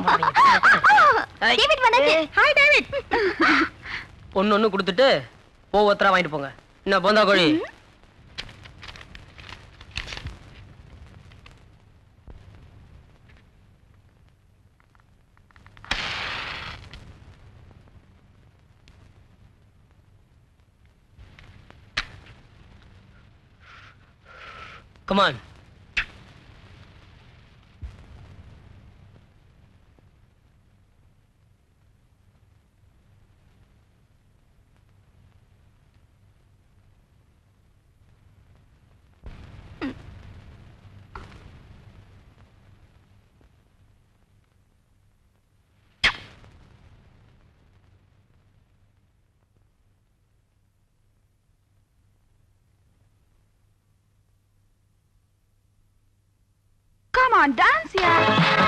David வந்தாச்சு hi David ஒன்னு ஒண்ணு கொடுத்துட்டு ஒவ்வொருத்தரா வாங்கிட்டு போங்க என்ன போந்தா கோழி come on come on dance ya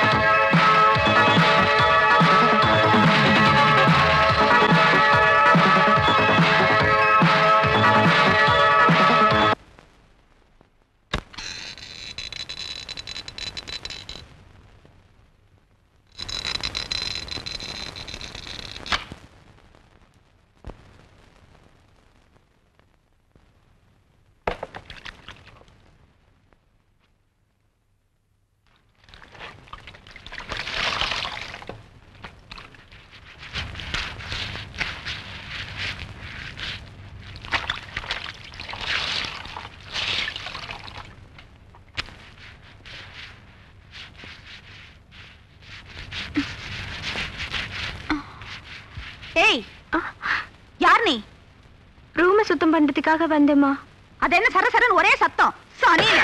ஏய் யார் நீ ரூமை சுத்தம் பண்றதுக்காக வந்தேம்மா அது என்ன சர சரன்னு ஒரே சத்தம் சனியில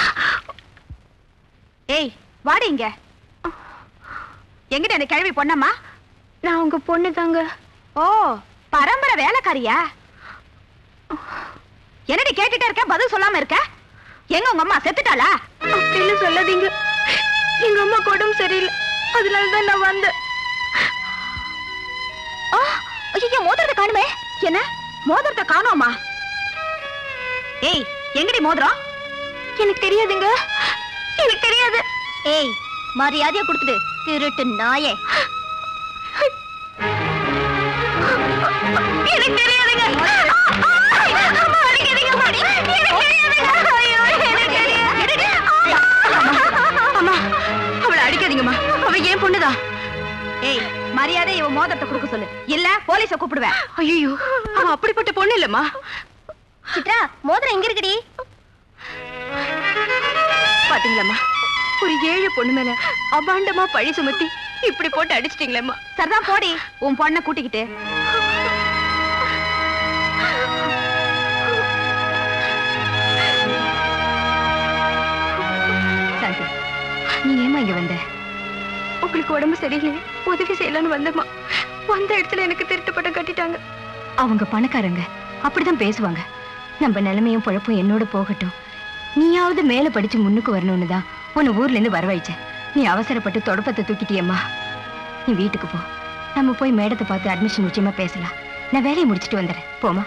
ஏய் வாடி இங்க எங்கிட்ட அந்த கிழவி பொண்ணம்மா நான் உங்க பொண்ணு தாங்க ஓ பரம்பரை வேலைக்காரியா என்னடி கேட்டுட்டே இருக்க பதில் சொல்லாம இருக்க எங்க உங்க அம்மா செத்துட்டாளா அப்படின்னு சொல்லாதீங்க எங்க அம்மா உடம்பு சரியில்லை அதனால தான் நான் வந்தேன் ஐயோ மோதிரத்தை காணுமே என்ன மோதிரத்தை காணோமா ஏய் எங்கடி மோதிரம் எனக்கு தெரியாதுங்க எனக்கு தெரியாது ஏய் மரியாதையா கொடுத்துடு திருட்டு நாயே எனக்கு தெரியாதுங்க அம்மா, அடிக்காதீங்க, அம்மா. எனக்கு தெரியாதுங்க. ஐயோ, எனக்கு தெரியாது. அம்மா அவளை அடிக்காதீங்கம்மா அவ ஏன் பொண்ணுதான் ஏய் மரியாதை இவன் மோதிரத்தை கொடுக்க சொல்லு இல்ல போலீஸ கூப்பிடுவேன் ஐயோ அவ அப்படிப்பட்ட பொண்ணு இல்லம்மா சித்ரா மோதிரம் எங்க இருக்குடி பாத்தீங்களாம்மா ஒரு ஏழு பொண்ணு மேல அபாண்டமா பழி சுமத்தி இப்படி போட்டு அடிச்சிட்டீங்களேம்மா சரிதான் போடி உன் பொண்ணை கூட்டிக்கிட்டு சாந்தி நீ ஏமா இங்க வந்த உங்களுக்கு உடம்பு சரியில்லை உதவி செய்யலாம்னு வந்தம்மா வந்த இடத்துல எனக்கு திருட்டு பட்டம் கட்டிட்டாங்க அவங்க பணக்காரங்க அப்படிதான் பேசுவாங்க நம்ம நிலைமையும் பொழப்பும் என்னோட போகட்டும் நீயாவது மேல படிச்சு முன்னுக்கு வரணும்னு தான் உன்னை ஊர்ல இருந்து வரவழைச்சேன் நீ அவசரப்பட்டு தொடப்பத்தை தூக்கிட்டியம்மா நீ வீட்டுக்கு போ நம்ம போய் மேடத்தை பார்த்து அட்மிஷன் நிச்சயமா பேசலாம் நான் வேலையை முடிச்சிட்டு வந்துடுறேன் போமா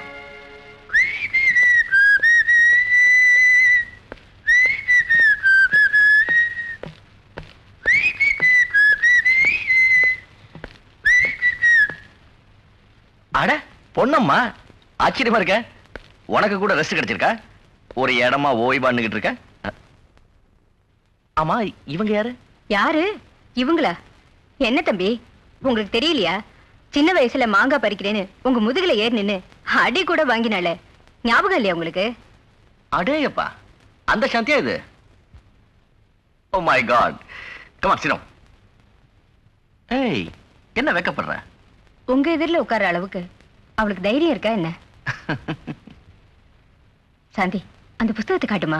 அட பொண்ணம்மா ஆச்சரியமா இருக்க உனக்கு கூட ரெஸ்ட் கிடைச்சிருக்கா ஒரு இடமா ஓய்வான்னுகிட்டு இருக்க அ- ஆமா இவங்க யாரு யாரு இவங்களா என்ன தம்பி உங்களுக்கு தெரியலையா சின்ன வயசுல மாங்காய் பறிக்கிறேன்னு உங்க முதுகுல ஏறி நின்னு அடி கூட வாங்கினால ஞாபகம் இல்லையா உங்களுக்கு அடேயப்பா அந்த சாந்தியா இது ஓ மை காட் கமா சிரம் ஏய் என்ன வெக்கப்படுற உங்க எதிரில உட்கார்ற அளவுக்கு அவளுக்கு தைரியம் இருக்கா என்ன சாந்தி அந்த புஸ்தகத்தை காட்டுமா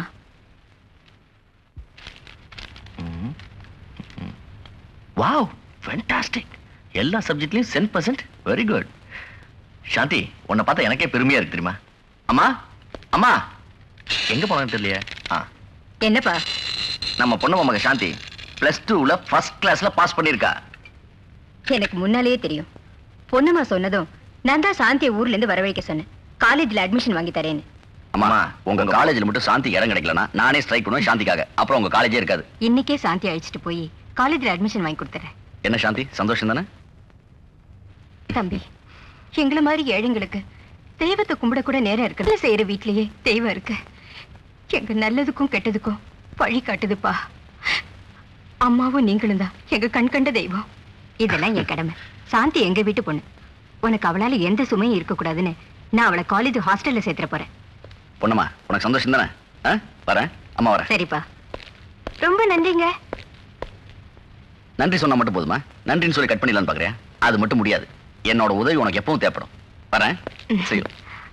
வாவ் ஃபேண்டாஸ்டிக் எல்லா சப்ஜெக்ட்லயும் cent percent very good Shanthi உன்னை பார்த்தா எனக்கே பெருமையா இருக்கு தெரியுமா அம்மா அம்மா எங்க போனான்னு தெரியலையே ஆ என்னப்பா நம்ம பொண்ணு மக சாந்தி பிளஸ் டூல ஃபர்ஸ்ட் கிளாஸ்ல பாஸ் பண்ணிருக்கா எனக்கு முன்னாலேயே தெரியும் பொண்ணுமா சொன்னதும் நான் தான் சாந்தியை ஊர்ல இருந்து வரவழைக்க சொன்னேன் காலேஜ்ல அட்மிஷன் வாங்கி தரேன்னு அம்மா உங்க காலேஜ்ல மட்டும் சாந்தி இடம் கிடைக்கலனா நானே ஸ்ட்ரைக் பண்ணுவேன் சாந்திக்காக அப்புறம் உங்க காலேஜே இருக்காது இன்னைக்கே சாந்தி அழைச்சிட்டு போய் காலேஜ்ல அட்மிஷன் வாங்கி கொடுத்துறேன் என்ன சாந்தி சந்தோஷம் தானே தம்பி எங்களை மாதிரி ஏழைங்களுக்கு தெய்வத்தை கும்பிட கூட நேரம் இருக்கு செய்யற வீட்லயே தெய்வம் இருக்கு எங்க நல்லதுக்கும் கெட்டதுக்கும் வழி காட்டுதுப்பா அம்மாவும் நீங்களும் தான் எங்க கண் கண்ட தெய்வம் இதெல்லாம் என் கடமை சாந்தி எங்க வீட்டு பொண்ணு உனக்கு அவளால எந்த சுமையும் இருக்கக்கூடாதுன்னு நான் அவளை காலேஜ் ஹாஸ்டல்ல சேர்த்துற போறேன் பொண்ணம்மா உனக்கு சந்தோஷம் தானே ஆ வரேன் அம்மா வரேன் சரிப்பா ரொம்ப நன்றிங்க நன்றி சொன்னா மட்டும் போதுமா நன்றின்னு சொல்லி கட் பண்ணிடலான்னு பாக்குறியா அது மட்டும் முடியாது என்னோட உதவி உனக்கு எப்பவும் தேவைப்படும் வரேன் செய்யும்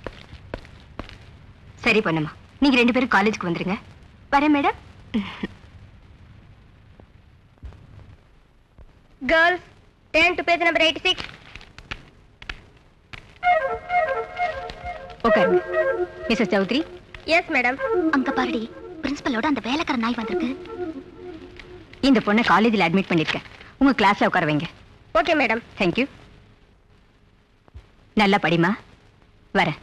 சரி பண்ணுமா நீங்க ரெண்டு பேரும் காலேஜுக்கு வந்துருங்க வரேன் madam girls turn to page number eighty six உட்காருங்க மிஸ்ஸஸ் சௌத்ரி எஸ் மேடம் அங்க பாருடி பிரின்சிபலோட அந்த வேலைக்கார நாய் வந்திருக்கு இந்த பொண்ணை காலேஜில் அட்மிட் பண்ணிருக்கேன் உங்க கிளாஸ்ல உட்கார வைங்க ஓகே மேடம் தேங்க்யூ நல்லா படிமா வரேன்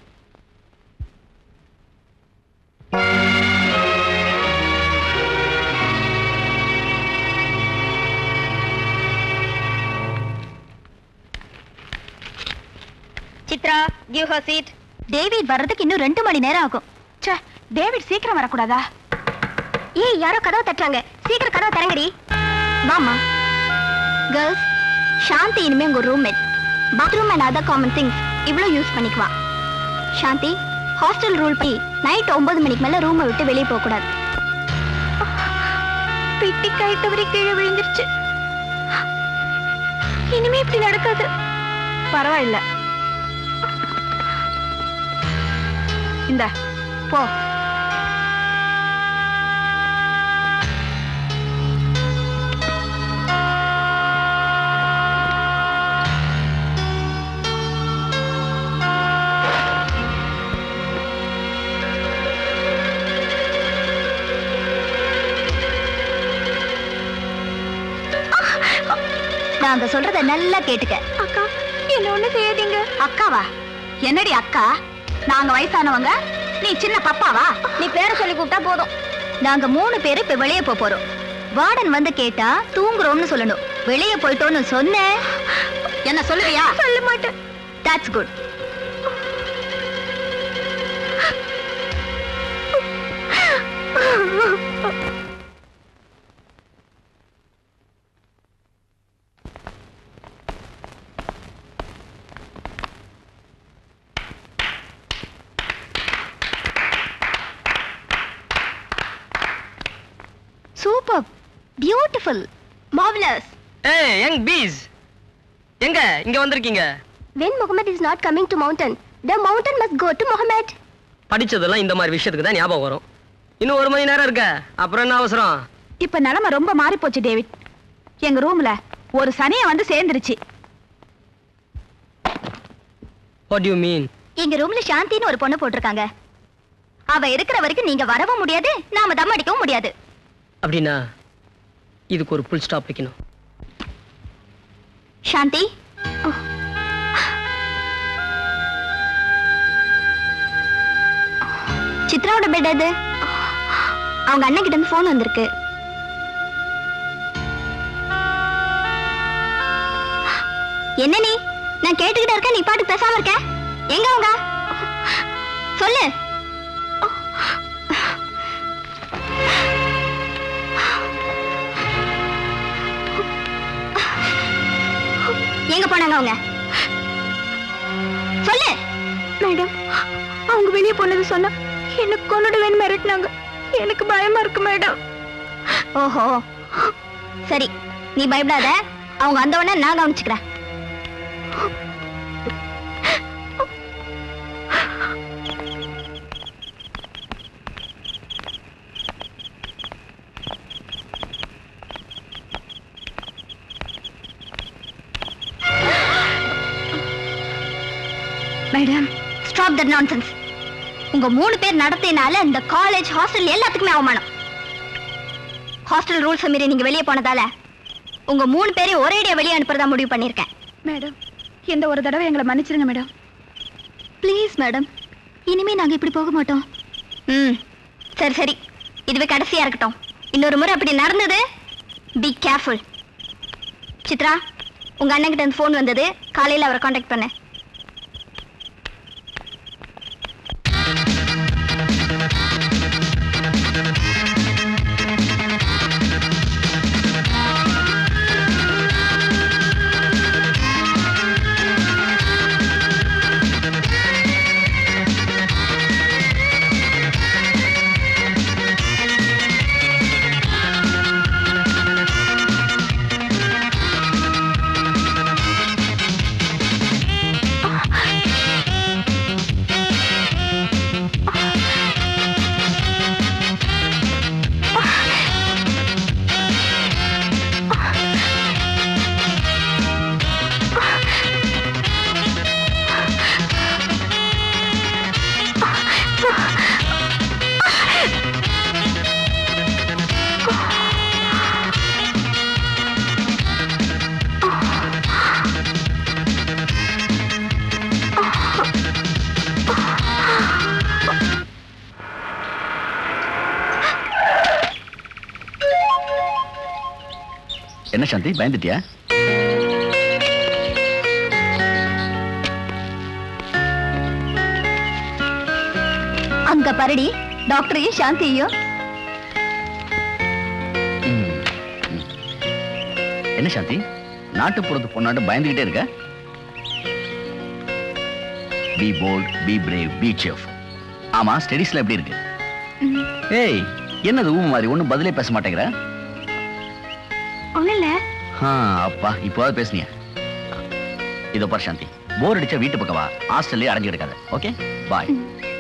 Chitra give her seat David வர்றதுக்கு இன்னும் ரெண்டு மணி நேரம் ஆகும் ச்சே டேவிட் சீக்கிரம் வரக்கூடாதா ஏய் யாரோ கதவை தட்டுறாங்க சீக்கிரம் கதவை திறங்கடி வாமா கேர்ள்ஸ் சாந்தி இனிமே உங்க roommate bathroom and other common things இவ்வளோ யூஸ் பண்ணிக்குவா சாந்தி ஹாஸ்டல் ரூல் படி நைட் ஒன்பது மணிக்கு மேல ரூமை விட்டு வெளியே போக கூடாது பிட்டி கை தவறி கீழே விழுந்துருச்சு இனிமே இப்படி நடக்காது பரவாயில்ல இந்த போ நாங்க சொல்றத நல்லா கேட்டுக்க அக்கா என்ன ஒண்ணு செய்யாதீங்க அக்காவா என்னடி அக்கா நாங்க வயசானவங்க நீ சின்ன பப்பாவா நீ பேரை சொல்லி கூப்பிட்டா போதும் நாங்க மூணு பேரு இப்ப வெளியே போக போறோம் வார்டன் வந்து கேட்டா தூங்குறோம்னு சொல்லணும் வெளியே போயிட்டோம்னு சொன்னேன் என்ன சொல்லுவியா சொல்ல மாட்டேன் that's good super beautiful marvellous ஏய் யங் பீஸ் எங்க இங்க வந்திருக்கீங்க When Muhammad is not coming to mountain, the mountain must go to Muhammad. படிச்சதெல்லாம் இந்த மாதிரி விஷயத்துக்கு தான் ஞாபகம் வரும் இன்னும் ஒரு மணி நேரம் இருக்க அப்புறம் என்ன அவசரம் இப்ப நிலைமை ரொம்ப மாறி போச்சு டேவிட் எங்க ரூம்ல ஒரு சனிய வந்து சேர்ந்துருச்சு வாட் யூ மீன் எங்க ரூம்ல சாந்தின்னு ஒரு பொண்ணு போட்டிருக்காங்க அவ இருக்கிற வரைக்கும் நீங்க வரவும் முடியாது நாம தம் அடிக்கவும் முடியாது அப்படின்னா இதுக்கு ஒரு புல் ஸ்டாப் வைக்கணும் சாந்தி சித்ராவோட பெட் எது அவங்க அண்ணன் கிட்ட இருந்து போன் வந்திருக்கு என்ன நீ நான் கேட்டுக்கிட்டே இருக்கேன் நீ பாட்டு பேசாம இருக்க எங்க அவங்க சொல்லு எங்க போனாங்க அவங்க சொல்லு மேடம் அவங்க வெளியே போனது சொன்னா எனக்கு கொண்டுடுவேன்னு மிரட்டினாங்க எனக்கு பயமா இருக்கு மேடம் ஓஹோ சரி நீ பயப்படாத அவங்க அந்த உடனே நான் கவனிச்சுக்கிறேன் மேடம் ஸ்டாப் தட் நான்சென்ஸ் உங்க மூணு பேர் நடத்தினால இந்த காலேஜ் ஹாஸ்டல் எல்லாத்துக்குமே அவமானம் ஹாஸ்டல் ரூல்ஸ் மீறி நீங்க வெளியே போனதால உங்க மூணு பேரையும் ஒரேடியா வெளியே அனுப்புறதா முடிவு பண்ணிருக்கேன் மேடம் இந்த ஒரு தடவை எங்களை மன்னிச்சிருங்க மேடம் ப்ளீஸ் மேடம் இனிமே நாங்க இப்படி போக மாட்டோம் ம் சரி சரி இதுவே கடைசியா இருக்கட்டும் இன்னொரு முறை அப்படி நடந்தது பி கேர்ஃபுல் சித்ரா உங்க அண்ணன் கிட்ட இருந்து ஃபோன் வந்தது காலையில அவரை காண்டாக்ட் பண்ண என்ன சாந்தி பயந்துட்டியா அங்க பரடி டாக்டரையும் சாந்தியையும் ம், ம். என்ன சாந்தி நாட்டுப்புறத்து பொண்ணாண்டு பயந்துகிட்டே இருக்க be bold be brave be safe ஆமா ஸ்டடீஸ்ல எப்படி இருக்கு ஏய் என்னது ஊம மாதிரி ஒண்ணும் பதிலே பேச மாட்டேங்கிற ஒண்ணு இல்ல ஆ, அப்பா இப்போவாது பேசுனிய இதோ பார் சாந்தி போர் அடிச்சா வீட்டு பக்கம் வா ஹாஸ்டல்லே அடைஞ்சு கிடக்காத okay bye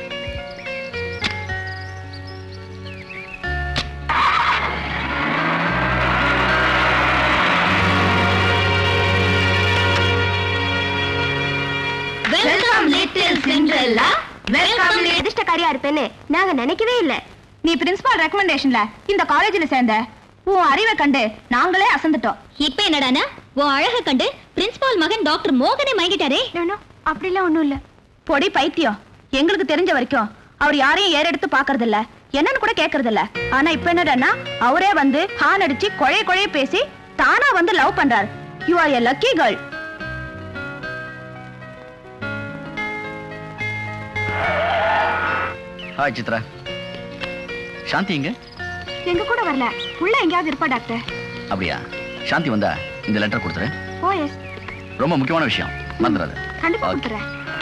welcome little Cinderella welcome அதிர்ஷ்டக்காரியா இருப்பேன்னு நாங்க நினைக்கவே இல்ல நீ பிரின்சிபால் ரெக்கமெண்டேஷன்ல இந்த காலேஜ்ல சேர்ந்த உன் அறிவை கண்டு நாங்களே அசந்துட்டோம் இப்ப என்னடானா உன் அழக கண்டு பிரின்சிபால் மகன் டாக்டர் மோகனே மயங்கிட்டாரே அப்படிலாம் ஒண்ணும் இல்ல பொடி பைத்தியம் எங்களுக்கு தெரிஞ்ச வரைக்கும் அவர் யாரையும் ஏறெடுத்து பாக்குறது இல்ல என்னன்னு கூட கேக்குறது இல்ல ஆனா இப்ப என்னடான்னா அவரே வந்து ஹான் அடிச்சு கொழைய கொழைய பேசி தானா வந்து லவ் பண்றாரு you are a lucky girl hi Chitra Shanti எங்க எங்க கூட வரல உள்ள எங்கேயாவது இருப்பா டாக்டர் அப்படியா சாந்தி வந்தா இந்த லெட்டர் கொடுத்துறேன் ஓ எஸ் ரொம்ப முக்கியமான விஷயம் மறந்துடாத கண்டிப்பா Okay. கொடுத்துறேன்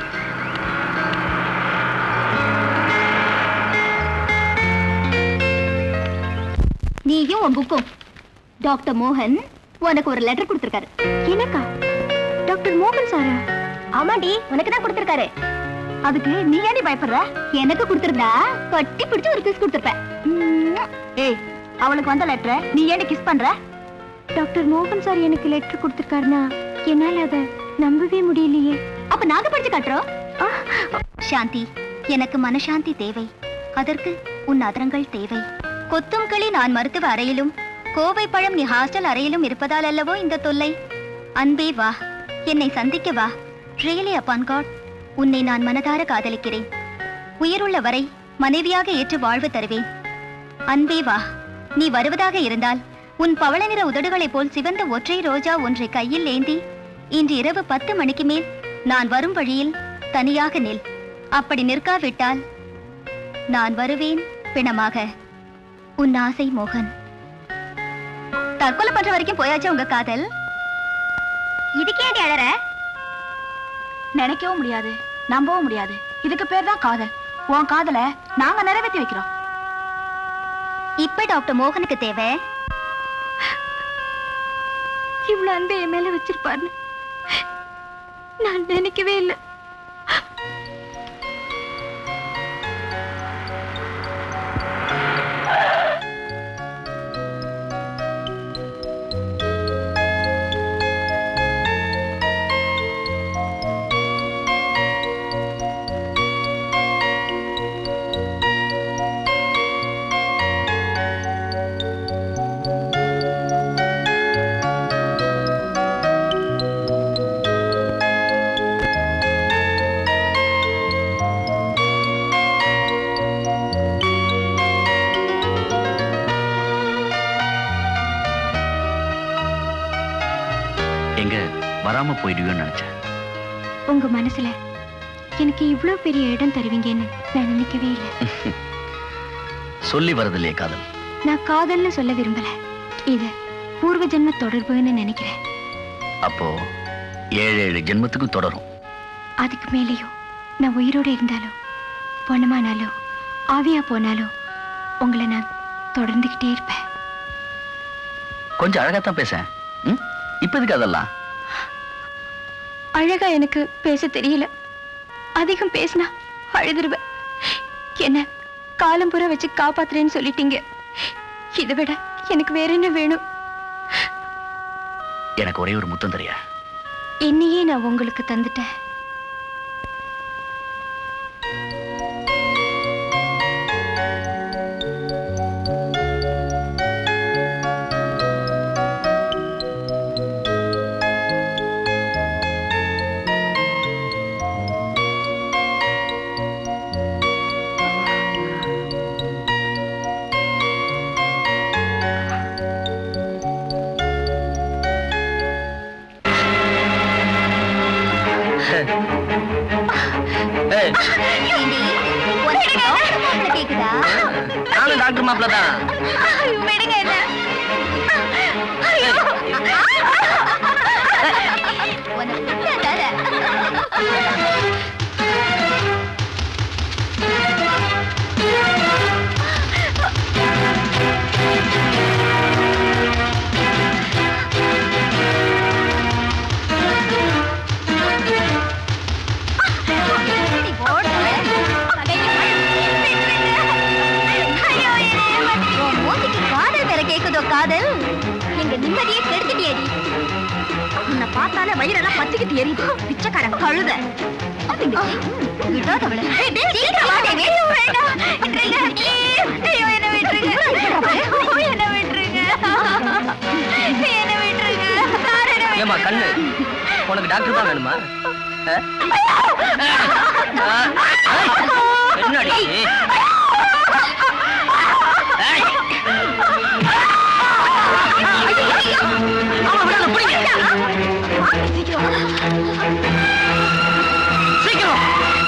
நீயும் உன் புக்கும் டாக்டர் மோகன் உனக்கு ஒரு லெட்டர் கொடுத்திருக்காரு எனக்கா டாக்டர் மோகன் சாரா ஆமாண்டி உனக்கு தான் கொடுத்திருக்காரு அதுக்கு நீ ஏன் பயப்படுற எனக்கு கொடுத்திருந்தா கட்டி பிடிச்சு ஒரு கிஸ் கொடுத்திருப்பேன் உம். ஏய் அவளுக்கு வந்த லெட்டரை நீ ஏன் கிஸ் பண்ற டாக்டர் மோகன் சார் எனக்கு லெட்டர் கொடுத்திருக்காருனா என்னால அதை நம்பவே முடியலையே அப்ப நாங்க படிச்சு காட்டுறோம் சாந்தி எனக்கு மனசாந்தி தேவை அதற்கு உன் அதரங்கள் தேவை கொத்தும் களி நான் மருத்துவ அறையிலும் கோவை பழம் நீ ஹாஸ்டல் அறையிலும் இருப்பதால் அல்லவோ இந்த தொல்லை அன்பே வா என்னை சந்திக்க வா ரியலி அப்பான் காட் உன்னை நான் மனதார காதலிக்கிறேன் உயிருள்ள வரை மனைவியாக ஏற்று வாழ்வு தருவேன் அன்பே வா நீ வருவதாக இருந்தால் உன் பவள நிற உதடுகளைப் போல் சிவந்த ஒற்றை ரோஜா ஒன்றை கையில் ஏந்தி இன்று இரவு பத்து மணிக்கு மேல் நான் வரும் வழியில் தனியாக நில் அப்படி நிற்காவிட்டால் நான் வருவேன் பிணமாக உன் ஆசை மோகன் தற்கொலை பண்ற வரைக்கும் போயாச்சு உங்க காதல் இதுக்கே அழற நினைக்கவும் முடியாது நம்பவும் முடியாது இதுக்கு பேர் தான் காதல் உன் காதலை நாங்க நிறைவேற்றி வைக்கிறோம் இப்ப டாக்டர் மோகனுக்கு தேவை இவ்வளவு அன்பை என் மேல வச்சிருப்பாருன்னு நான் நினைக்கவே இல்லை வராம போயிடுவேன்னு நினைச்சேன் உங்க மனசுல எனக்கு இவ்ளோ பெரிய இடம் தருவீங்கன்னு நான் நினைக்கவே இல்லை சொல்லி வரதில்லையே காதல் நான் காதல்னு சொல்ல விரும்பல இது பூர்வ ஜென்ம தொடர்புன்னு நினைக்கிறேன் அப்போ ஏழு ஏழு ஜென்மத்துக்கும் தொடரும் அதுக்கு மேலேயும் நான் உயிரோடு இருந்தாலும் பொணமானாலும் ஆவியா போனாலும் உங்களை நான் தொடர்ந்துகிட்டே இருப்பேன் கொஞ்சம் அழகா தான் பேச ம்? இப்ப எதுக்கு அதெல்லாம் அழகா எனக்கு பேச தெரியல அதிகம் பேசினா அழுதுருவேன் என்ன காலம் பூரா வச்சு காப்பாத்துறேன்னு சொல்லிட்டீங்க இதை விட எனக்கு வேற என்ன வேணும் எனக்கு ஒரே ஒரு முத்தம் தெரியா என்னையே நான் உங்களுக்கு தந்துட்டேன் ஏய், கேக்குதா நானும் டாக்டர் மாப்பிள்ள தான் விடுங்க என்ன உனக்கு விட்டதால. நீ ஓடு. ஐயோ, உன் மூஞ்சிக்கு காதல் வேற கேக்குதோ காதல் எங்க நிம்மதியே கெடுத்துட்டியடி உன்னை பார்த்தாலே வயிறெல்லாம் பத்திக்கிட்டு எரியுது பிச்சைக்காரன் கழுத விடாதவள சீக்கிரம் வா தேவி. விட்டுருங்க. ஐயோ, என்னை விட்டுருங்க. என்னை விட்டுருங்க. என்னை விட்டுருங்க. சார், என்னை விட்டுருங்க. ஏமா கண்ணு உனக்கு டாக்டர் தான் வேணுமா ஆ? ஆ? என்னடி ஏய். ஆமா, விடாத, பிடிங்க. சீக்கிரம்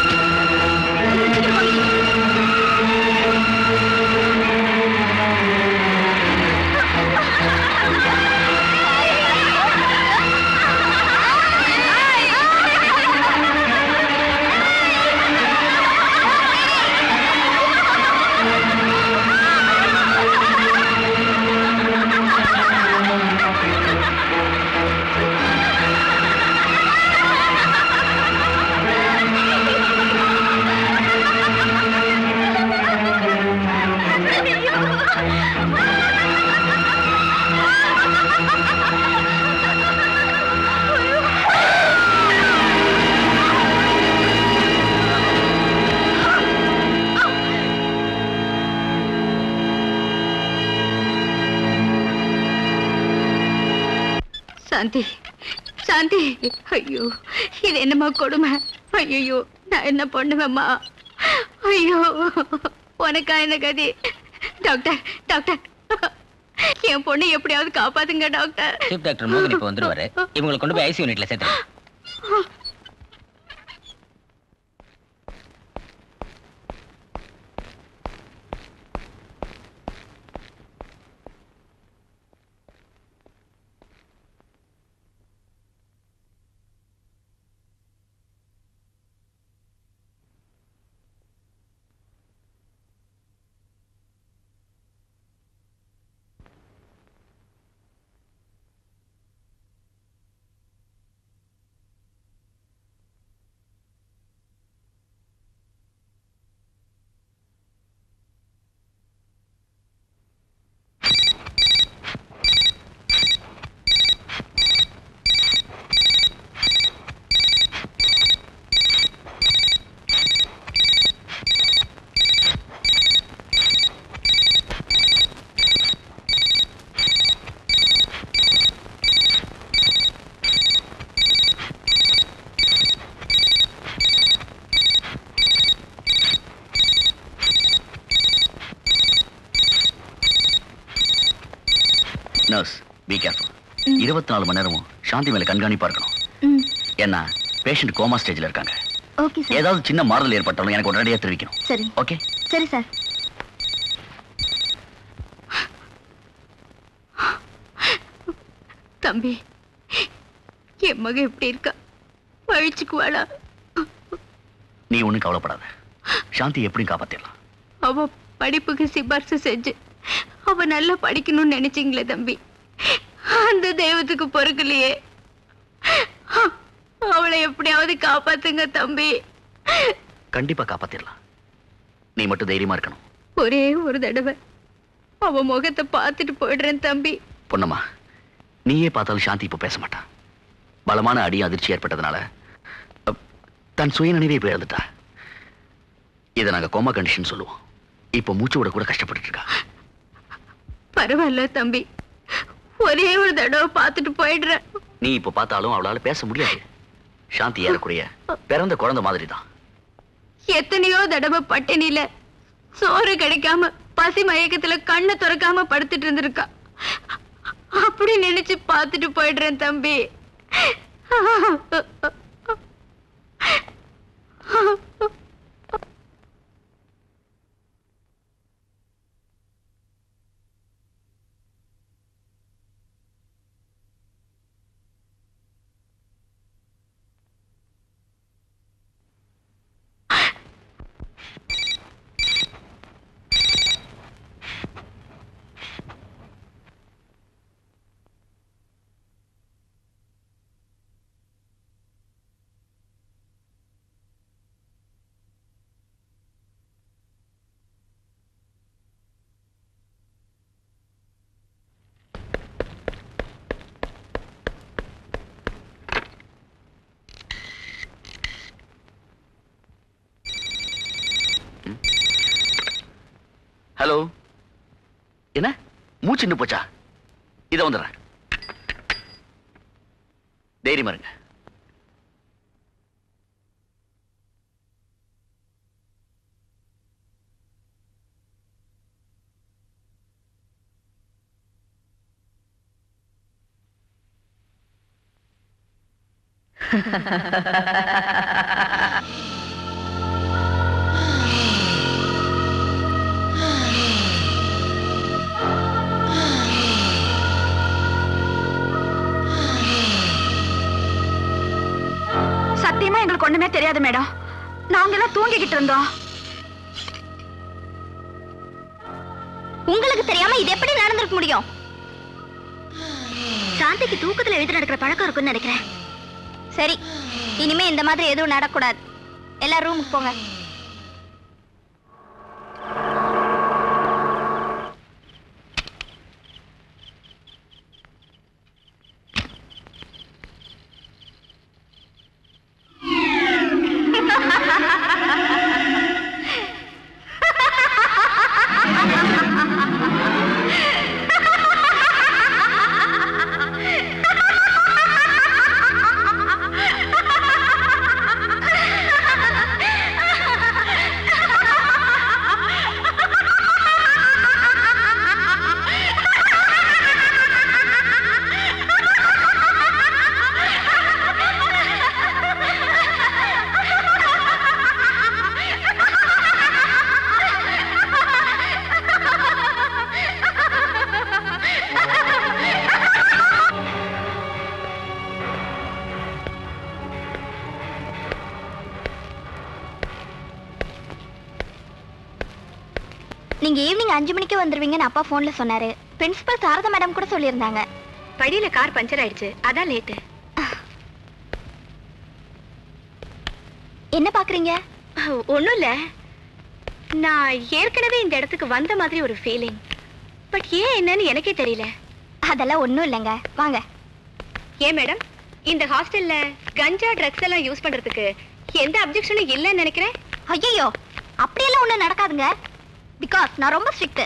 சாந்தி சாந்தி ஐயோ இது என்னம்மா கொடுமை ஐயோ நான் என்ன பண்ணுவேம்மா ஐயோ உனக்கா என்ன கதி டாக்டர் டாக்டர் என் பொண்ணு எப்படியாவது காப்பாத்துங்க டாக்டர் சீஃப் டாக்டர் மோகன் இப்போ வந்துருவாரு இவங்களை கொண்டு போய் ஐசி யூனிட்ல சேர்த்து நர்ஸ் பி கேர்ஃபுல் இருபத்தி நாலு மணி நேரமும் சாந்தி மேல கண்காணிப்பா இருக்கணும் ஏன்னா பேஷண்ட் கோமா ஸ்டேஜ்ல இருக்காங்க ஓகே சார் ஏதாவது சின்ன மாறுதல் ஏற்பட்டாலும் எனக்கு உடனடியாக தெரிவிக்கணும் சரி ஓகே சரி சார் தம்பி என் மக எப்படி இருக்கா பழிச்சுக்குவாளா நீ ஒண்ணும் கவலைப்படாத சாந்தி எப்படியும் காப்பாத்திடலாம் அவ படிப்புக்கு சிபாரிசு செஞ்சு அவ நல்லா படிக்கணும்னு நினைச்சீங்களே தம்பி அந்த தெய்வத்துக்கு பொறுக்கலையே அவளை எப்படியாவது காப்பாத்துங்க தம்பி கண்டிப்பா காப்பாத்திடலாம் நீ மட்டும் தைரியமா இருக்கணும் ஒரே ஒரு தடவை அவ முகத்தை பார்த்துட்டு போயிடுறேன் தம்பி பொன்னம்மா நீயே பார்த்தாலும் சாந்தி இப்ப பேச மாட்டா பலமான அடி அதிர்ச்சி ஏற்பட்டதுனால அப், தன் சுயநினைவே இப்ப இழந்துட்டா இதை நாங்க கோமா கண்டிஷன் சொல்லுவோம் இப்போ மூச்சு விட கூட கஷ்டப்பட்டுட்டு இருக்கா பரவாயில்ல தம்பி ஒரே ஒரு தடவை பார்த்துட்டு போயிடுறேன் நீ இப்ப பார்த்தாலும் அவளால பேச முடியாது சாந்தி ஏறக்குறைய பிறந்த குழந்தை மாதிரி தான் எத்தனையோ தடவை பட்டினியில சோறு கிடைக்காம பசி மயக்கத்துல கண்ணை திறக்காம படுத்துட்டு இருந்திருக்கா அப்படி நினைச்சு பார்த்துட்டு போயிடுறேன் தம்பி ஹலோ என்ன மூச்சு நின்னு போச்சா இதை வந்துடுறேன் தைரியமா இருங்க சத்தியமா எங்களுக்கு ஒண்ணுமே தெரியாது மேடம் நாங்க எல்லாம் தூங்கிக்கிட்டு இருந்தோம் உங்களுக்கு தெரியாம இது எப்படி நடந்திருக்க முடியும் சாந்திக்கு தூக்கத்துல எழுதி நடக்கிற பழக்கம் இருக்குன்னு நினைக்கிறேன் சரி இனிமே இந்த மாதிரி எதுவும் நடக்கூடாது எல்லாரும் ரூமுக்கு போங்க நீங்க ஈவினிங் அஞ்சு மணிக்கு வந்துருவீங்கன்னு அப்பா போன்ல சொன்னாரு பிரின்சிபல் சாரதா மேடம் கூட சொல்லியிருந்தாங்க படியில கார் பஞ்சர் ஆயிடுச்சு அதான் லேட்டு என்ன பாக்குறீங்க ஒண்ணும் இல்ல நான் ஏற்கனவே இந்த இடத்துக்கு வந்த மாதிரி ஒரு ஃபீலிங் பட் ஏன் என்னன்னு எனக்கே தெரியல அதெல்லாம் ஒண்ணும் இல்லைங்க வாங்க ஏன் மேடம் இந்த ஹாஸ்டல்ல கஞ்சா ட்ரக்ஸ் எல்லாம் யூஸ் பண்றதுக்கு எந்த அப்ஜெக்ஷனும் இல்லைன்னு நினைக்கிறேன் ஐயோ அப்படியெல்லாம் ஒண்ணும் நடக்காதுங்க பிகாஸ் நான் ரொம்ப ஸ்ட்ரிக்ட்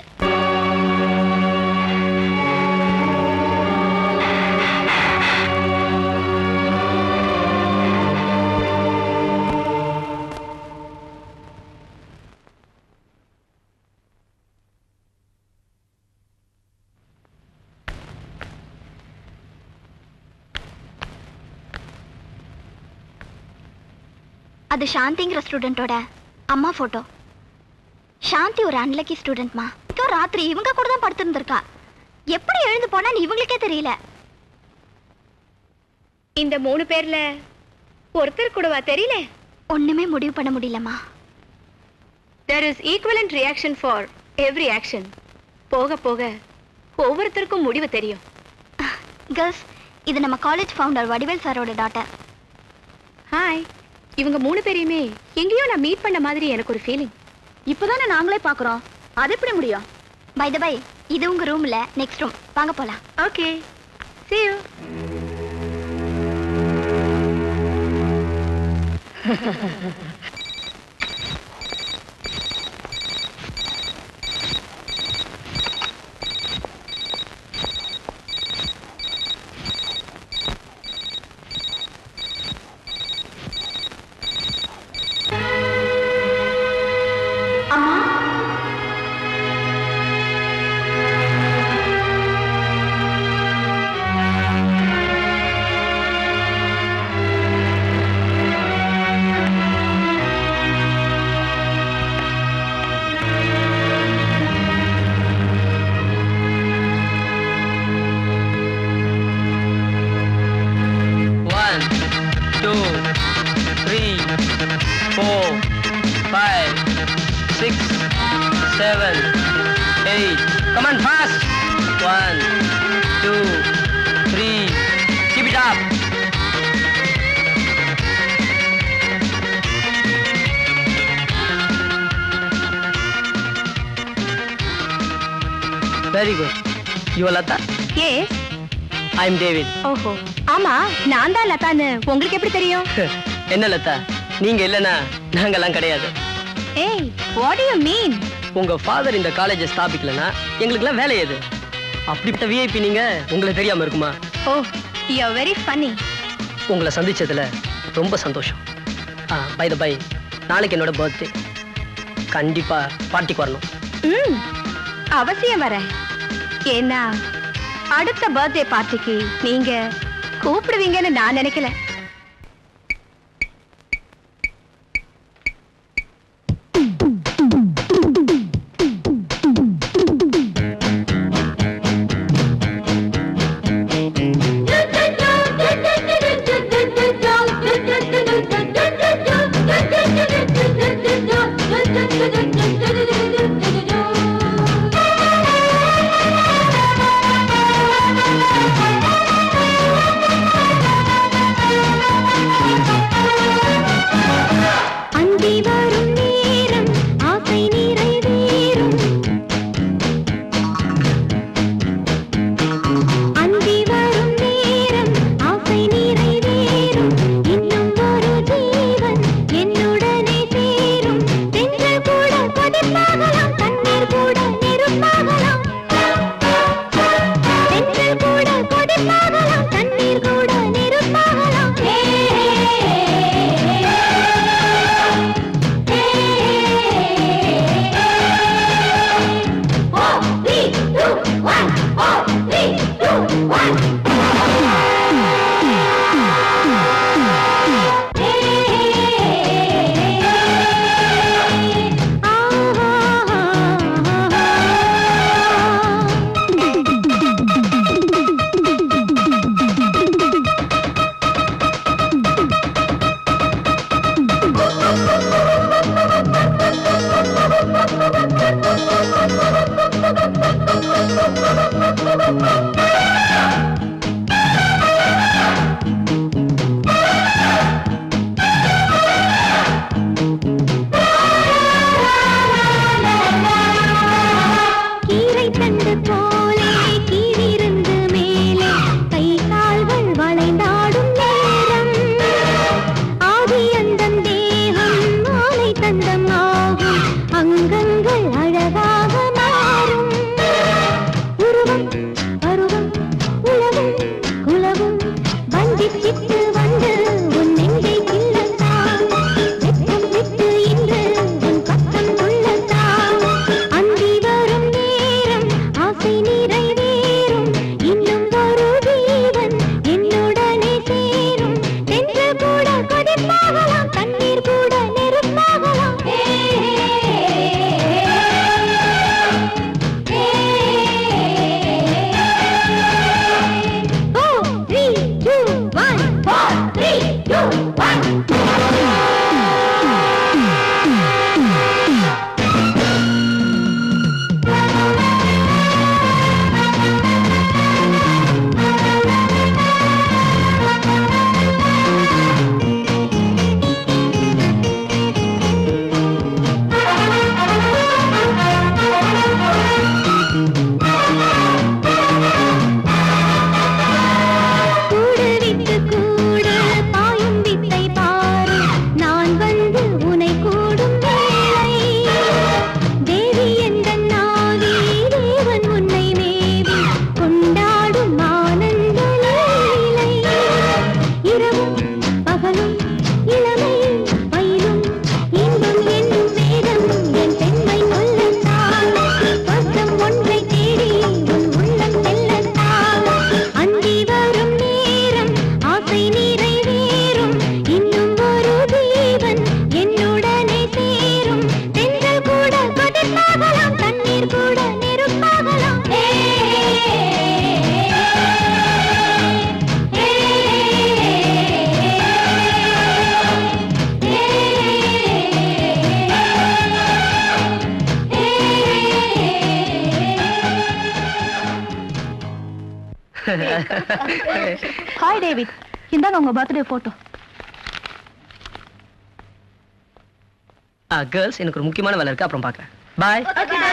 அது சாந்திங்கிற ஸ்டூடெண்டோட அம்மா போட்டோ சாந்தி ஒரு அன்லக்கி ஸ்டூடெண்ட்மா ராத்திரி இவங்க கூட தான் படுத்திருந்திருக்கா எப்படி எழுந்து போனான்னு இவங்களுக்கே தெரியல இந்த மூணு பேர்ல ஒருத்தர் கூடவா தெரியல ஒண்ணுமே முடிவு பண்ண முடியலம்மா there is equivalent reaction for every action போக போக ஒவ்வொருத்தருக்கும் முடிவு தெரியும் கேர்ள்ஸ் இது நம்ம காலேஜ் ஃபவுண்டர் வடிவேல் சாரோட டாட்டர் ஹாய் இவங்க மூணு பேரையுமே எங்கேயோ நான் மீட் பண்ண மாதிரி எனக்கு ஒரு ஃபீலிங் இப்பதானே நாங்களே பாக்குறோம் அது எப்படி முடியும் பை த பை இது உங்க ரூம்ல நெக்ஸ்ட் ரூம் வாங்க போலாம் okay see you One, two, three, four, five, six, seven, eight. Come on, fast. One, two, three. Keep it up. Very good. You are Lata? ஏ I am David. ஓஹோ ஆமா நான் தான் லதான்னு உங்களுக்கு எப்படி தெரியும் என்ன லதா நீங்க இல்லனா நாங்கெல்லாம் கிடையாது ஏய் வாட் யூ மீன் உங்க ஃபாதர் இந்த காலேஜை ஸ்தாபிக்கலனா எங்களுக்குலாம் வேலை எது அப்படிப்பட்ட விஐபி நீங்க உங்களுக்கு தெரியாம இருக்குமா oh you are very funny உங்களை சந்திச்சதுல ரொம்ப சந்தோஷம் ஆ பை த பை நாளைக்கு என்னோட பர்த்டே கண்டிப்பா பார்ட்டிக்கு வரணும் ம் அவசியம் வரேன் ஏன்னா அடுத்த பர்த்டே பார்ட்டிக்கு நீங்க கூப்பிடுவீங்கன்னு நான் நினைக்கல Thank நாளும் இளமை பயிலும் இன்பம் என்னும் வேதம் என் பெண்மை சொல்லத்தான் சொர்க்கம் ஒன்றை தேடி உன் உள்ளம் செல்லத்தான் அந்தி வரும் நேரம் ஆசை நிறைவேறும் இன்னும் ஒரு ஜீவன் என்னுடனே சேரும் தென்றல் கூட கொதிப்பாகலாம் தண்ணீர் கூட நெருப்பாகலாம் ஏ, ஏ, ஹாய் டேவிட் இந்தாங்க உங்க பர்த்டே போட்டோ கேர்ள்ஸ் எனக்கு ஒரு முக்கியமான வேலை இருக்கு அப்புறம் பார்க்கறேன் பாய்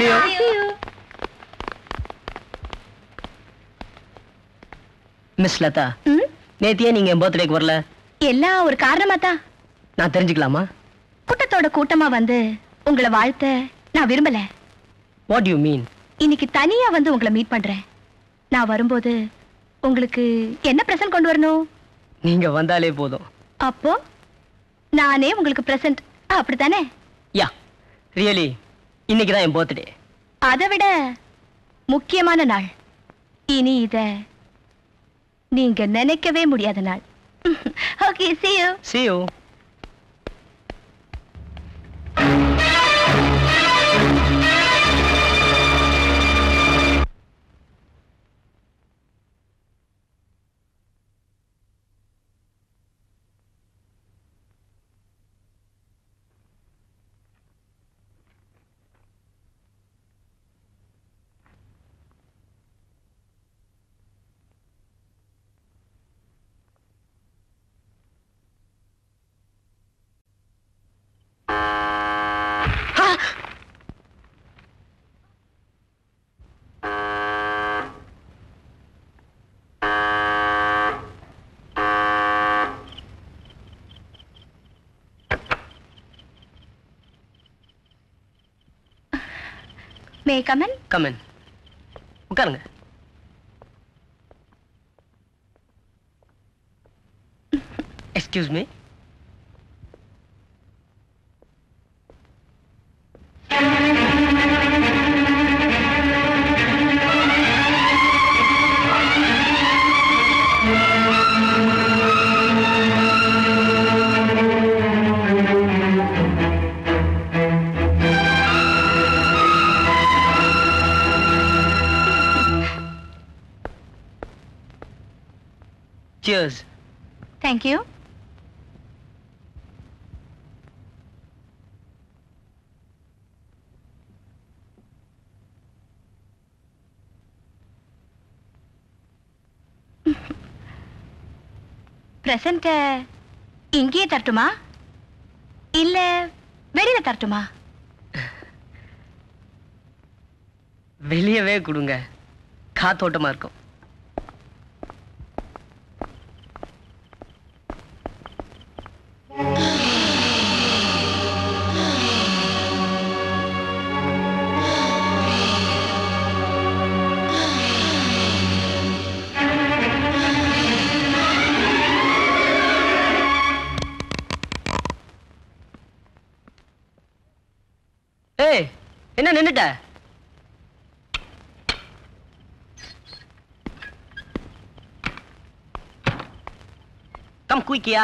மிஸ் லதா ம் நேத்தியே நீங்க என் பர்த்டேக்கு வரல எல்லாம் ஒரு காரணமா தான் நான் தெரிஞ்சுக்கலாமா கூட்டத்தோட கூட்டமா வந்து உங்களை வாழ்த்த நான் விரும்பல வாட் யூ மீன் இன்னைக்கு தனியா வந்து உங்களை மீட் பண்றேன் நான் வரும்போது உங்களுக்கு என்ன பிரசன்ட் கொண்டு வரணும் நீங்க வந்தாலே போதும் அப்போ நானே உங்களுக்கு பிரசன்ட் அப்படித்தானே யா ரியலி இன்னைக்கு தான் என் பர்த்டே அதை விட முக்கியமான நாள் இனி இத நீங்க நினைக்கவே முடியாத நாள் okay see you see you மே கமன் கமன் உட்காருங்க excuse me cheers thank you பிரசன்ட இங்கேயே தரட்டுமா இல்ல வெளியில தரட்டுமா வெளியவே கொடுங்க காத்தோட்டமா இருக்கும் ஏய் என்ன நின்னுட்ட கம் குயிக்கியா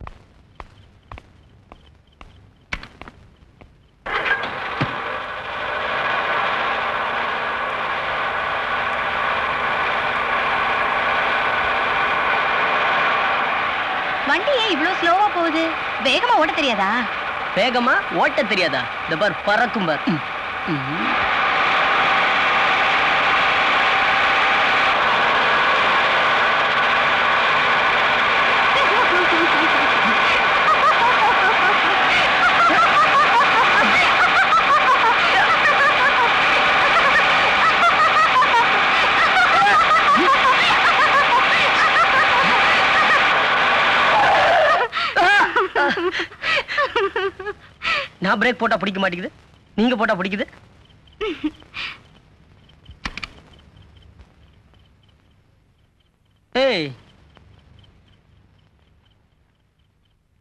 வண்டி ஏன் இவ்ளோ ஸ்லோவா போகுது வேகமா ஓட்ட தெரியாதா வேகமா ஓட்ட தெரியாதா இந்த பார் பறக்கும் பார் ம், ம். நான் பிரேக் போட்டா பிடிக்க மாட்டேங்குது நீங்க போட்டா பிடிக்குது ஏய்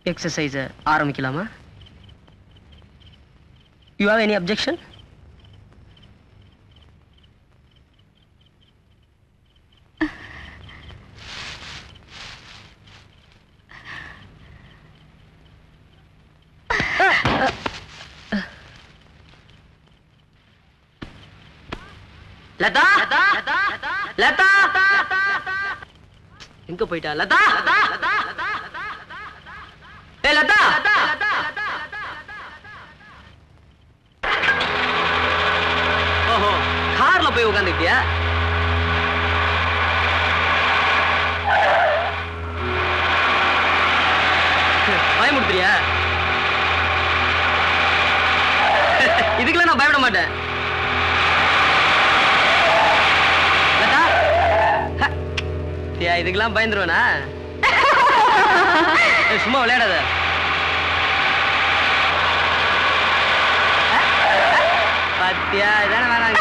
எக்ஸசைஸை ஆரம்பிக்கலாமா you have any objection Lata Lata எங்க போயிட்டா லதா ஏ லதா ஓஹோ கார்ல போய் உட்காந்துட்டியா பயமுடுத்துறியா இதுக்கெல்லாம் நான் பயப்பட மாட்டேன் லதா ஹ. தியா இதுக்கெல்லாம் பயந்துருவேனா ஏய், சும்மா விளையாடாத பாத்தியா இதானே வேணாங்க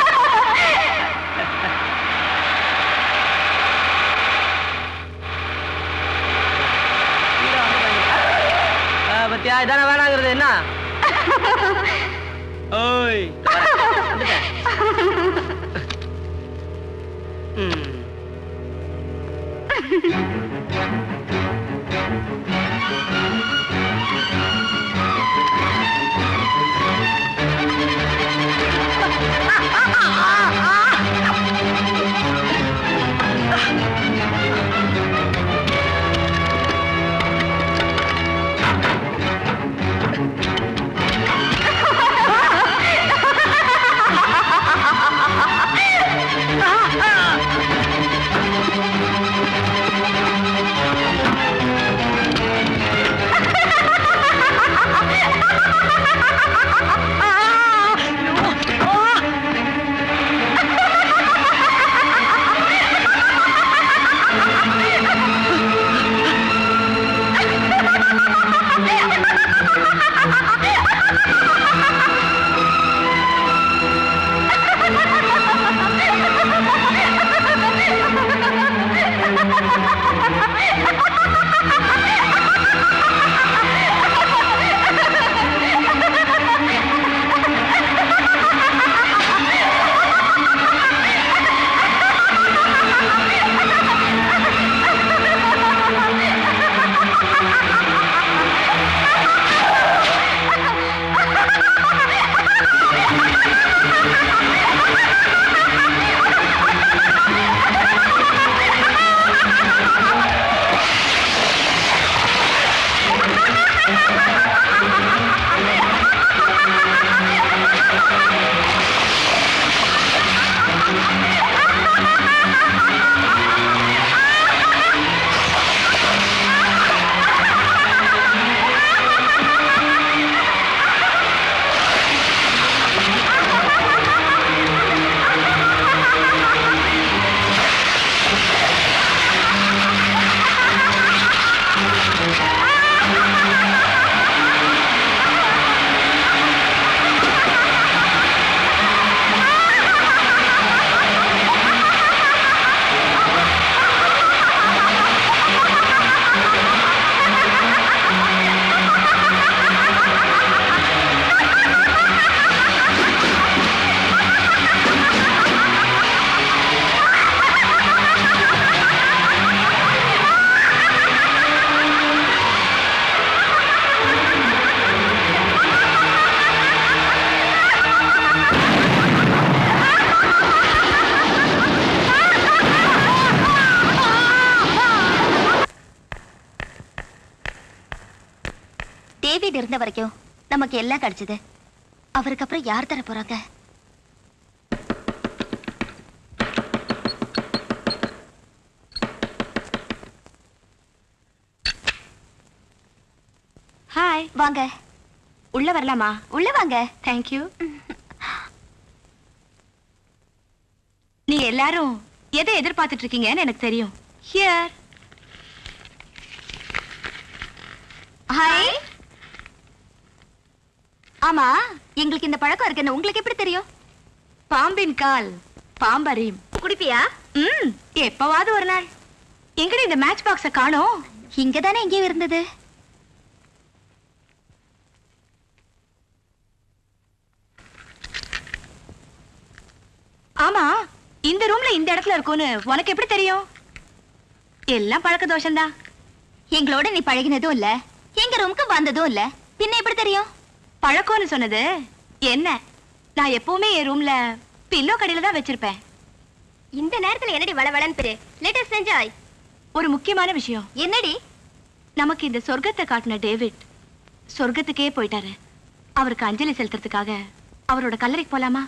ஆ, பாத்தியா இதானே வேணாங்கிறது என்ன ஓய் வந்துட்டேன். ம் டேவிட் இருந்த வரைக்கும் நமக்கு எல்லாம் கிடைச்சது அவருக்கு அப்புறம் யார் தர போறாங்க ஹாய் வாங்க உள்ள வரலாமா உள்ள வாங்க தேங்க்யூ நீ எல்லாரும் எதை எதிர்பார்த்துட்டு இருக்கீங்கன்னு எனக்கு தெரியும் ஹியர் ஹாய் ஆமா எங்களுக்கு இந்த பழக்கம் இருக்குன்னு உங்களுக்கு எப்படி தெரியும் பாம்பின் கால் பாம்பரியும் குடிப்பியா ம் எப்பவாவது ஒரு நாள் எங்கடி இந்த மேட்ச் பாக்ஸ காணோம் இங்க தானே எங்கேயும் இருந்தது இந்த ரூம்ல இந்த இடத்துல இருக்கும்னு உனக்கு எப்படி தெரியும் எல்லாம் பழக்க தோஷம்தான் எங்களோட நீ பழகினதும் இல்ல எங்க ரூமுக்கு வந்ததும் இல்ல பின்ன எப்படி தெரியும் பழக்கம்னு சொன்னது என்ன நான் எப்பவுமே என் ரூம்ல பில்லோ கடையில தான் வச்சிருப்பேன் இந்த நேரத்துல என்னடி வளவளன்னு பெரு லேட்டஸ்ட் என்ஜாய் ஒரு முக்கியமான விஷயம் என்னடி நமக்கு இந்த சொர்க்கத்தை காட்டின டேவிட் சொர்க்கத்துக்கே போயிட்டாரு அவருக்கு அஞ்சலி செலுத்துறதுக்காக அவரோட கல்லறைக்கு போலாமா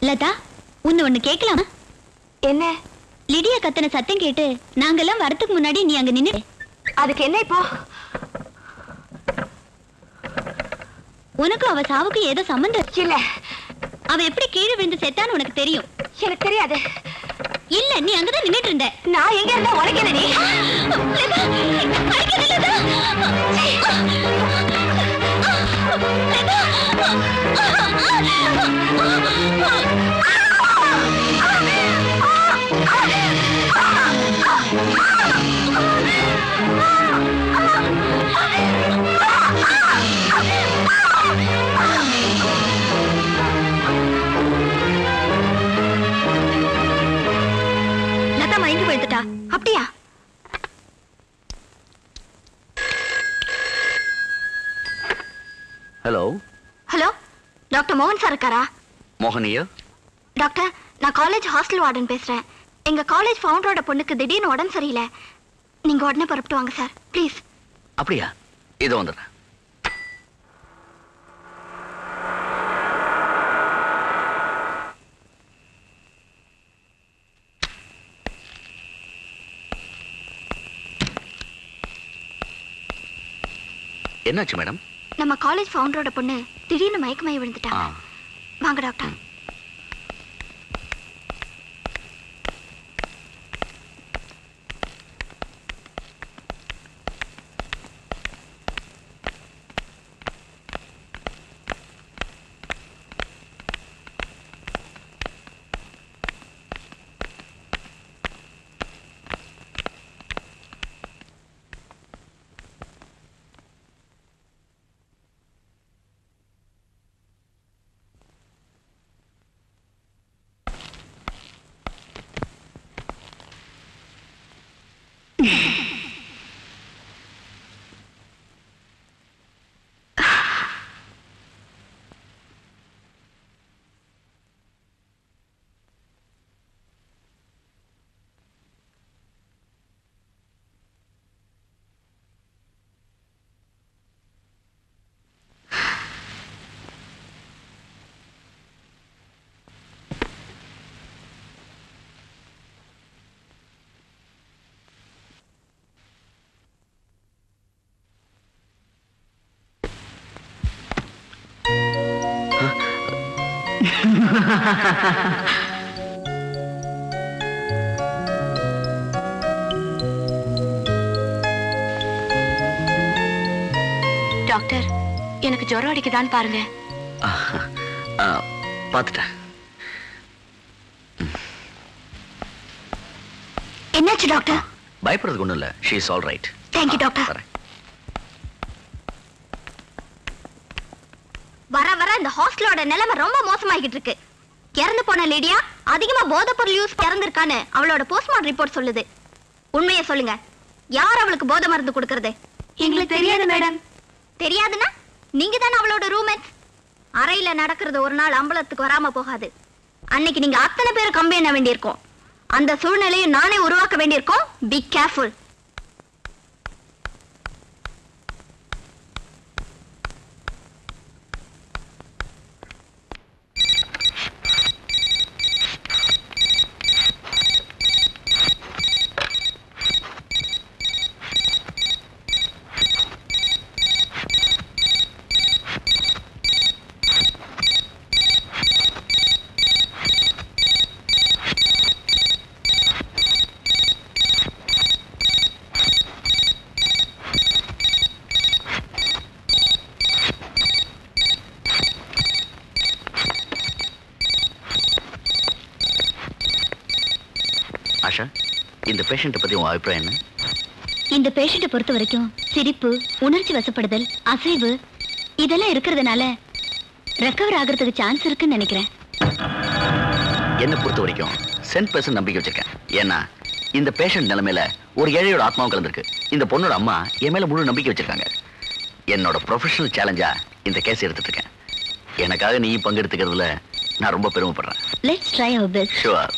லதா உன்னை ஒண்ணு கேட்கலாமா என்ன லிடியா கத்தன சத்தம் கேட்டு நாங்கெல்லாம் வரதுக்கு முன்னாடி நீ அங்க நின்னு அதுக்கு என்ன இப்போ உனக்கும் அவ சாவுக்கு ஏதோ சம்பந்தம் இல்ல அவ எப்படி கீழே விழுந்து செத்தான்னு உனக்கு தெரியும் எனக்கு தெரியாது இல்ல நீ அங்கதான் நின்னுட்டு இருந்த நான் எங்க இருந்தா உனக்கு என்ன நீ லதா, அடிக்காத லதா. லதா மயங்கி விழுந்துட்டா அப்படியா ஹலோ ஹலோ டாக்டர் மோகன் சார் இருக்காரா மோகனியா டாக்டர் நான் காலேஜ் ஹாஸ்டல் வார்டன் பேசுறேன் எங்க காலேஜ் ஃபவுண்டரோட பொண்ணுக்கு திடீர்னு உடம்பு சரியில்லை நீங்க உடனே புறப்பட்டு வாங்க சார் ப்ளீஸ் அப்படியா இதோ வந்துடுறேன் என்னாச்சு மேடம் நம்ம காலேஜ் ஃபவுண்டரோட பொண்ணு திடீர்னு மயக்கமாயி விழுந்துட்டாங்க வாங்க டாக்டர் டாக்டர் எனக்கு ஜுரம் அடிக்குதான்னு பாருங்க பார்த்துட்டேன் என்னாச்சு டாக்டர் பயப்படுறதுக்கு ஒன்றும் இல்லை she is all right thank you doctor வரேன் வர வர இந்த ஹாஸ்டலோட நிலைமை ரொம்ப மோசமாகிட்டு இருக்கு இறந்து போன லேடியா அதிகமா போதைப் பொருள் யூஸ் இறந்திருக்கான்னு அவளோட போஸ்ட்மார்ட்டம் ரிப்போர்ட் சொல்லுது உண்மையை சொல்லுங்க யார் அவளுக்கு போதை மருந்து கொடுக்கறது எங்களுக்கு தெரியாது மேடம் தெரியாதுன்னா நீங்க தானே அவளோட ரூம்மேட் அறையில நடக்கிறது ஒரு நாள் அம்பலத்துக்கு வராம போகாது அன்னைக்கு நீங்க அத்தனை பேர் கம்பி எண்ண வேண்டியிருக்கும் அந்த சூழ்நிலையை நானே உருவாக்க வேண்டியிருக்கோம் பி கேர்ஃபுல் ஆஷா இந்த பேஷண்ட்டை பற்றி உன் அபிப்பிராயம் என்ன இந்த பேஷண்ட்டை பொறுத்த வரைக்கும் சிரிப்பு உணர்ச்சி வசப்படுதல் அசைவு இதெல்லாம் இருக்கிறதுனால ரெக்கவர் ஆகிறதுக்கு சான்ஸ் இருக்குன்னு நினைக்கிறேன் என்னை பொறுத்த வரைக்கும் சென்ட் பர்சன்ட் நம்பிக்கை வச்சிருக்கேன் ஏன்னா இந்த பேஷண்ட் நிலைமையில ஒரு ஏழையோட ஆத்மாவும் கலந்துருக்கு இந்த பொண்ணோட அம்மா என் மேல முழு நம்பிக்கை வச்சிருக்காங்க என்னோட ப்ரொஃபஷனல் சேலஞ்சா இந்த கேஸ் எடுத்துட்டு இருக்கேன் எனக்காக நீ பங்கெடுத்துக்கிறதுல நான் ரொம்ப பெருமைப்படுறேன் let's try our best sure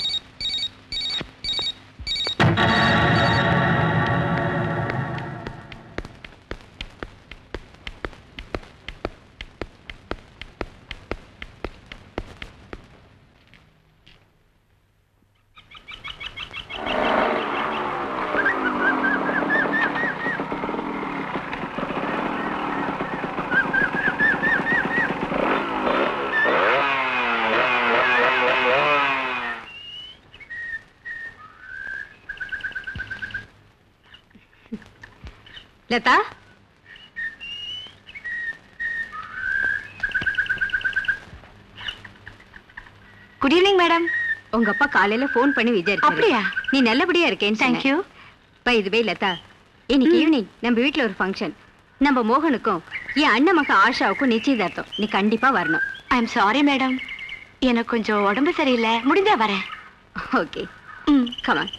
Lata good evening madam உங்க அப்பா காலையில ஃபோன் பண்ணி விசாரிச்சாரு அப்படியா? நீ நல்லபடியா இருக்கேன்னு Thank you. பை இதுவே லதா இன்னைக்கு ஈவினிங் நம்ம வீட்ல ஒரு ஃபங்க்ஷன் நம்ம மோகனுக்கும் என் அண்ணன் மக ஆஷாவுக்கும் நிச்சயதார்த்தம் நீ கண்டிப்பா வரணும் ஐ எம் சாரி மேடம் எனக்கு கொஞ்சம் உடம்பு சரியில்லை முடிஞ்சா வரேன் okay hmm come on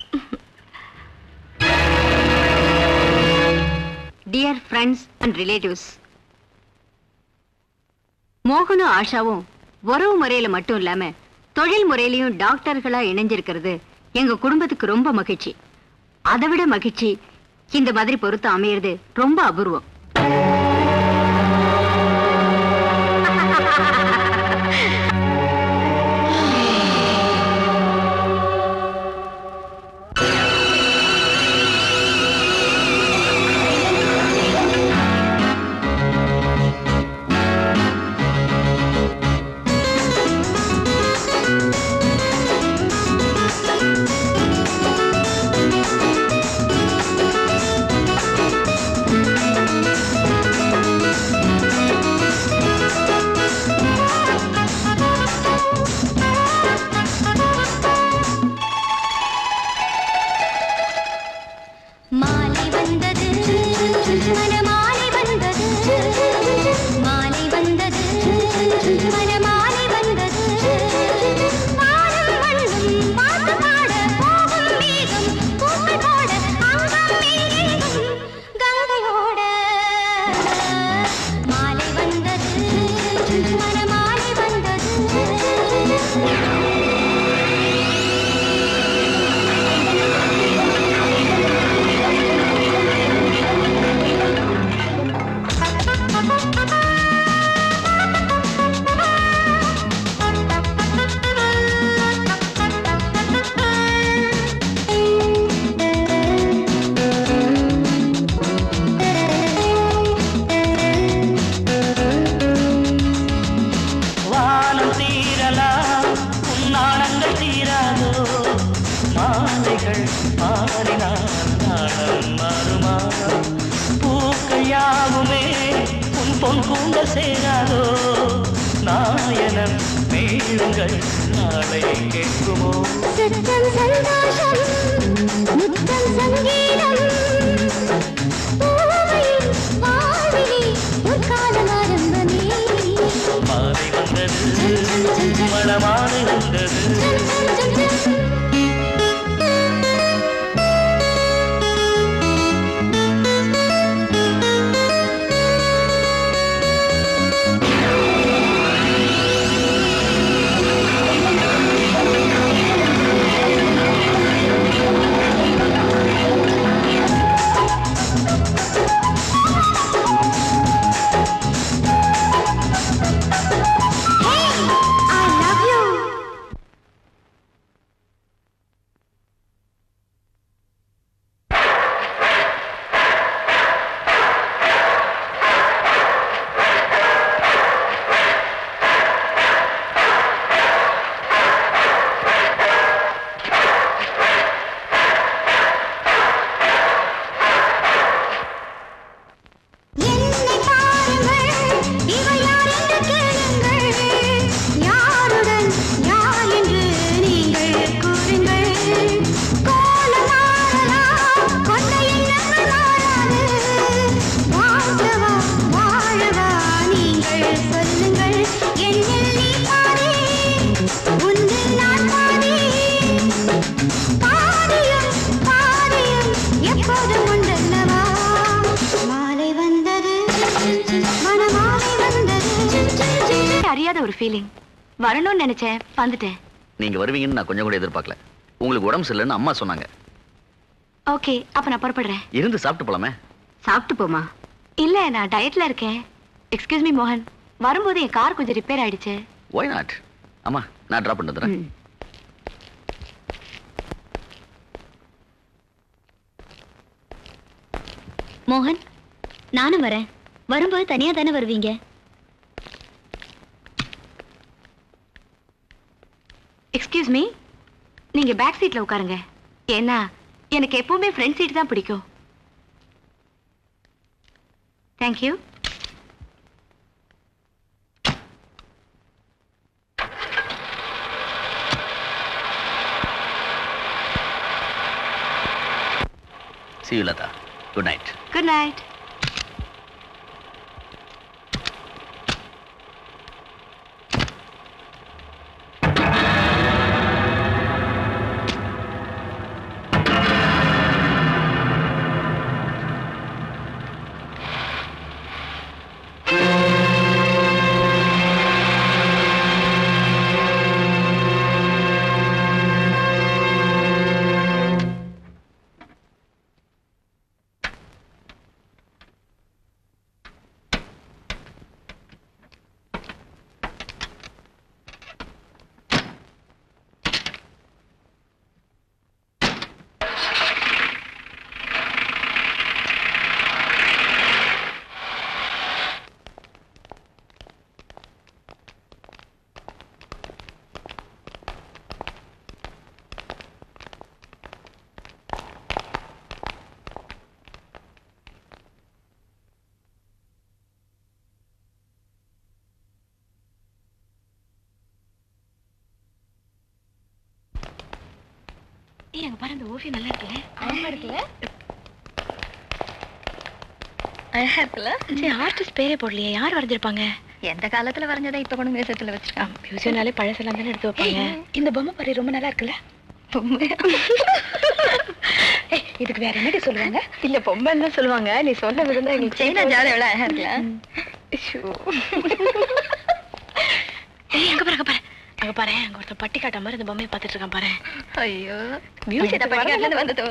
dear friends and relatives மோகனும் ஆஷாவும் உறவு முறையில மட்டும் இல்லாம தொழில் முறையிலையும் டாக்டர்களா இணைஞ்சிருக்கிறது எங்க குடும்பத்துக்கு ரொம்ப மகிழ்ச்சி அதை விட மகிழ்ச்சி இந்த மாதிரி பொருத்தம் அமையிறது ரொம்ப அபூர்வம் மாலை வந்தது மனமாலை வந்தது மாலை வந்தது மனமாலை வந்தது வானம் வண்ணம் பாட்டு பாட போகும் மேகம் பூக்கள் போட அங்கம் மேகம் கங்கையோட மாலை வந்தது மனமாலை வந்தது வானம் தீரலாம் உன்னாளங்கள் தீராதோ மாலைகள் மாறினால் நாளம் மாறுமா பூக்கள் யாவுமே உன் பொன் கூந்தல் சேராதோ நாயனம் மேளுங்கள் நாளை கேட்குமோ சுத்தம் சந்தோஷம் முத்தம் சங்கீதம் பூவையில் வாழ்விலே ஒரு காலம் ஆரம்பமே மாலை வந்தது மணமாலை வந்தது I love you. என்னை பாருங்கள் இவள் யார் என்று கேளுங்கள் யாருடன் யார் என்று நீங்கள் கூறுங்கள் கோலம் மாறலாம் கொண்ட எண்ணங்கள் மாறாது வாழ்ந்தவா வாழவா நீங்கள் சொல்லுங்கள் என்னில் நீ பாதி உன்னில் நான் பாதி பாதியும் பாதியும் எப்போதும் உண்டல்லவா மாலை வந்தது மனமாலை வந்தது அறியாத ஒரு ஃபீலிங் வரணும்னு நினைச்சேன் வந்துட்டேன் நீங்க வருவீங்கன்னு நான் கொஞ்சம் கூட எதிர்பார்க்கல உங்களுக்கு உடம்பு சரியில்லைன்னு அம்மா சொன்னாங்க ஓகே அப்ப நான் புறப்படுறேன் இருந்து சாப்பிட்டு போலாமே சாப்பிட்டு போமா இல்ல நான் டயட்ல இருக்கேன் எக்ஸ்கியூஸ் மீ மோகன் வரும்போது என் கார் கொஞ்சம் ரிப்பேர் ஆயிடுச்சு ஒய் நாட் அம்மா நான் ட்ராப் பண்ணிட்டு வந்துடுறேன். ம். மோகன் நானும் வரேன் வரும்போது தனியா தானே வருவீங்க எக்ஸ்கியூஸ் மீ நீங்க பேக் சீட்ல உட்காருங்க ஏன்னா எனக்கு எப்பவுமே ஃப்ரண்ட் சீட் தான் பிடிக்கும் thank you See you, Lata. Good night. Good night ஏய் அங்க பாரு அந்த ஓவியம் நல்லா இருக்குல்ல அழகா இருக்குல்ல அழகா இருக்குல்ல சரி ஆர்டிஸ்ட் பேரே போடலையே யார் வரைஞ்சிருப்பாங்க எந்த காலத்துல வரைஞ்சதை இப்ப கொண்டு மியூசியத்துல வச்சிருக்காங்க மியூசியம்னாலே பழசெல்லாம் தானே எடுத்து வைப்பாங்க இந்த பொம்மை பாரு ரொம்ப நல்லா இருக்குல்ல பொம்மை ஏய், இதுக்கு வேற என்னடி சொல்லுவாங்க இல்ல பொம்மைன்னு தான் சொல்லுவாங்க நீ சொல்ல விதம் எங்களுக்கு சைனா ஜாதி எவ்வளவு அழகா இருக்குல்ல ஏய் அங்க பாரு அங்க பாரு அங்க பாரு அங்க ஒருத்தன் பட்டி காட்ட மாதிரி இந்த பொம்மையை பார்த்துட்டு இருக்கான் பாரு ஐயோ மியூசியத்தை பட்டிக்காட்டுல இருந்து வந்தது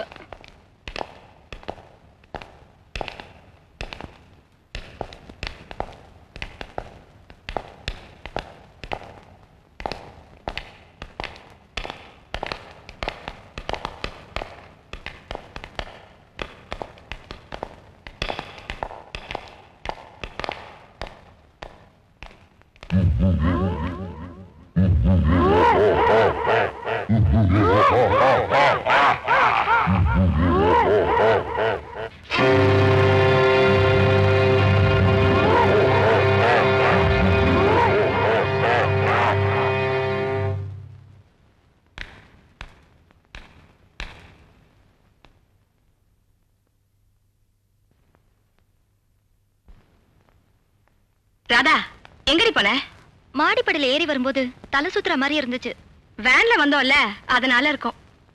ராதா எங்கடி போன மாடிப்படியில ஏறி வரும்போது தலை சுத்துற மாதிரி இருந்துச்சு வேன்ல வந்தோம்ல அதனால இருக்கும்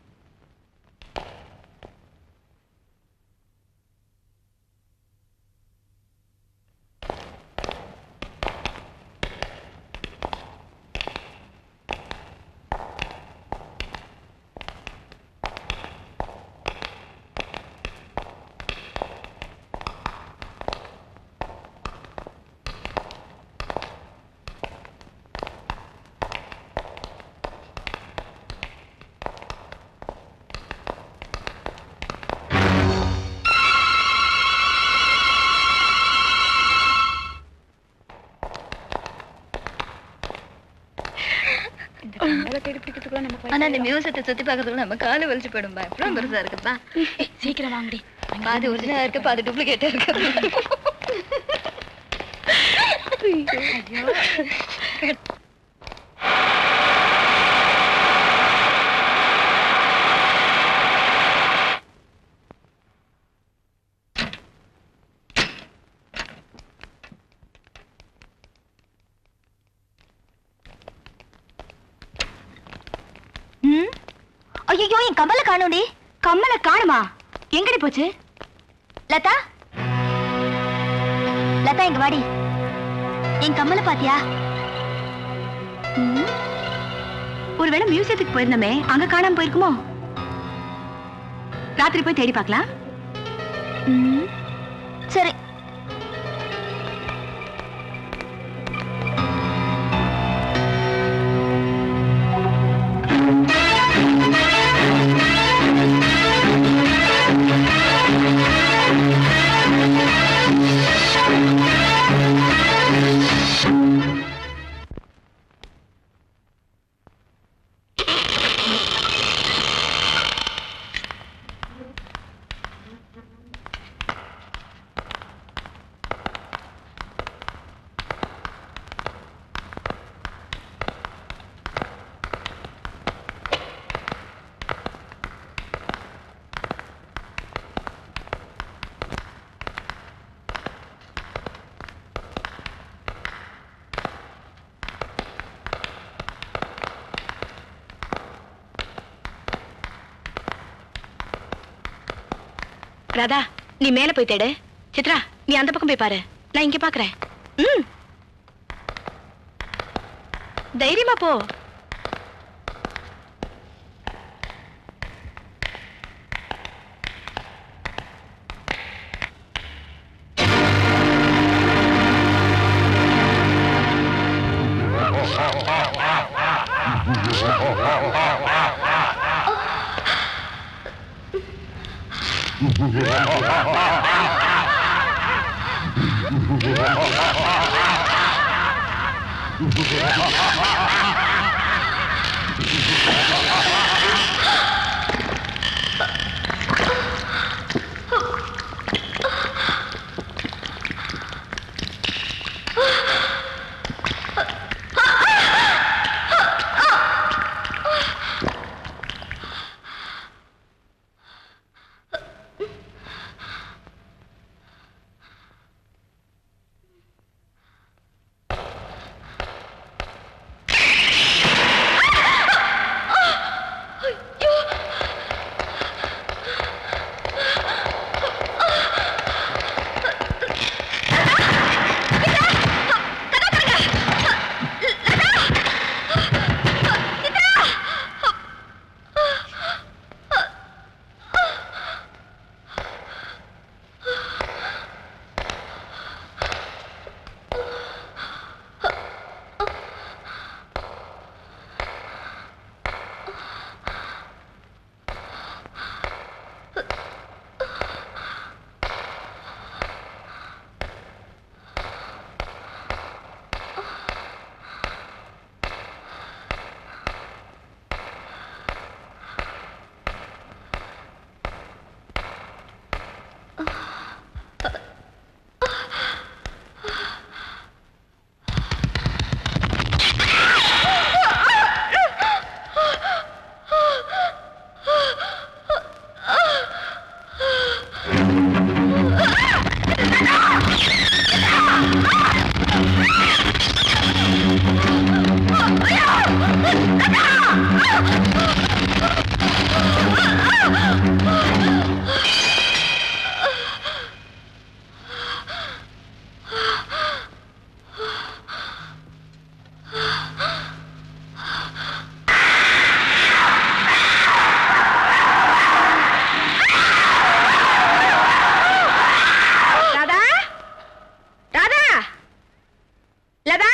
ஆனா இந்த மியூசியத்தை சுத்தி பார்க்கறதுக்கு நம்ம காலை வலிச்சு போயிடும் எவ்வளவு பெருசா இருக்குப்பா சீக்கிரம் வாங்கடி பாதி ஒரிஜினலா இருக்கு பாதி டூப்ளிகேட்டா இருக்கு ஐயோ என் கமல காணோடி கம்மலை காணுமா எங்கடி போச்சு லதா லதா இங்க வாடி என் கம்மல பாத்தியா ம். ஒருவேளை மியூசியத்துக்கு போயிருந்தோமே அங்க காணாம போயிருக்குமோ ராத்திரி போய் தேடி பார்க்கலாம் ம். சரி ராதா நீ மேல போய் தேடு சித்ரா நீ அந்த பக்கம் போய் பாரு நான் இங்க பாக்குறேன் ம் தைரியமா போ ராதா ராதா லதா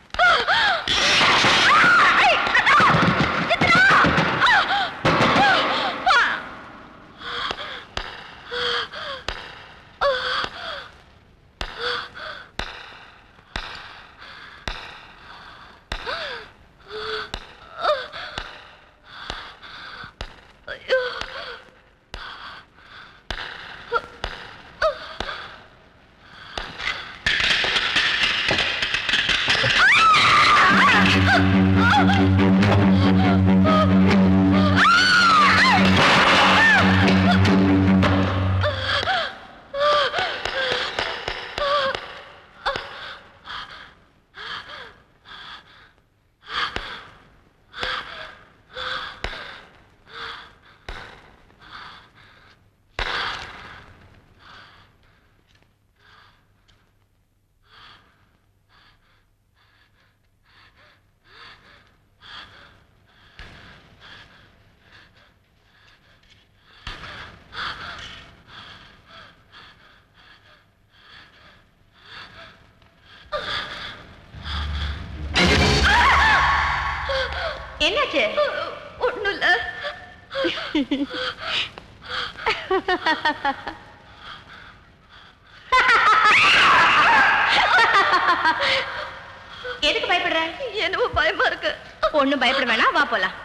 என்னாச்சு ஒண்ணும் இல்ல எதுக்கு பயப்படுற என்னவோ பயமா இருக்கு ஒண்ணும் பயப்பட வேணாம் வா போலாம்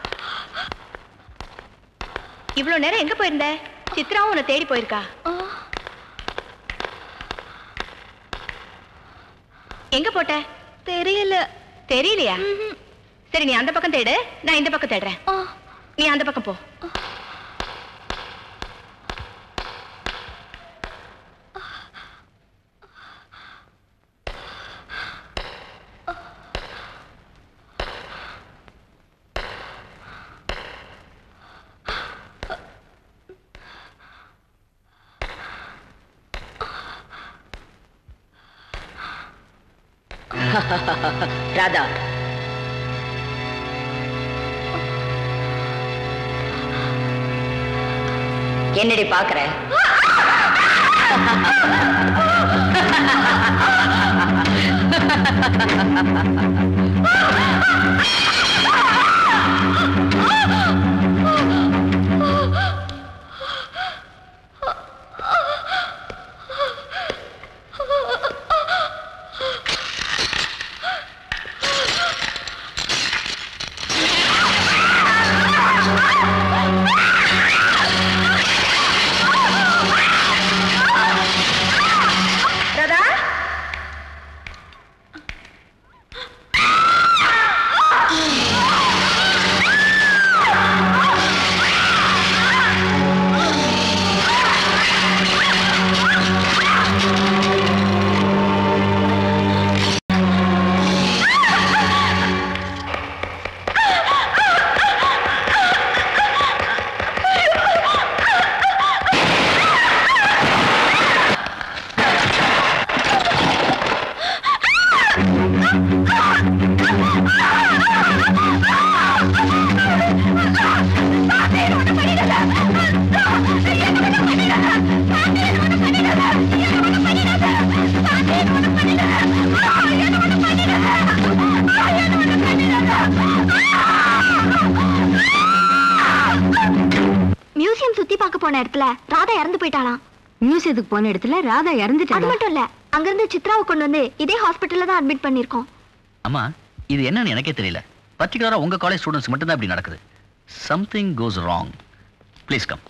இவ்வளவு நேரம் எங்க போயிருந்த சித்ராவும் உன்னை தேடி போயிருக்கா எங்க போட்ட தெரியல தெரியலையா சரி நீ அந்த பக்கம் தேடு நான் இந்த பக்கம் தேடுறேன் நீ அந்த பக்கம் போ ராதா என்னடி பாக்குற ராதா மியூசியம் சுத்தி பார்க்க போன இடத்துல ராதா இறந்து போயிட்டாளாம் மியூசியத்துக்கு போன இடத்துல ராதா அது இறந்துட்டாங்க மட்டும் இல்ல அங்கிருந்து சித்ராவை கொண்டு வந்து இதே ஹாஸ்பிட்டல்ல தான் அட்மிட் பண்ணிருக்கோம் அம்மா இது என்னன்னு எனக்கே தெரியல பர்டிகுலரா உங்க காலேஜ் ஸ்டூடெண்ட்ஸ் மட்டும் தான் இப்படி நடக்குது something goes wrong please come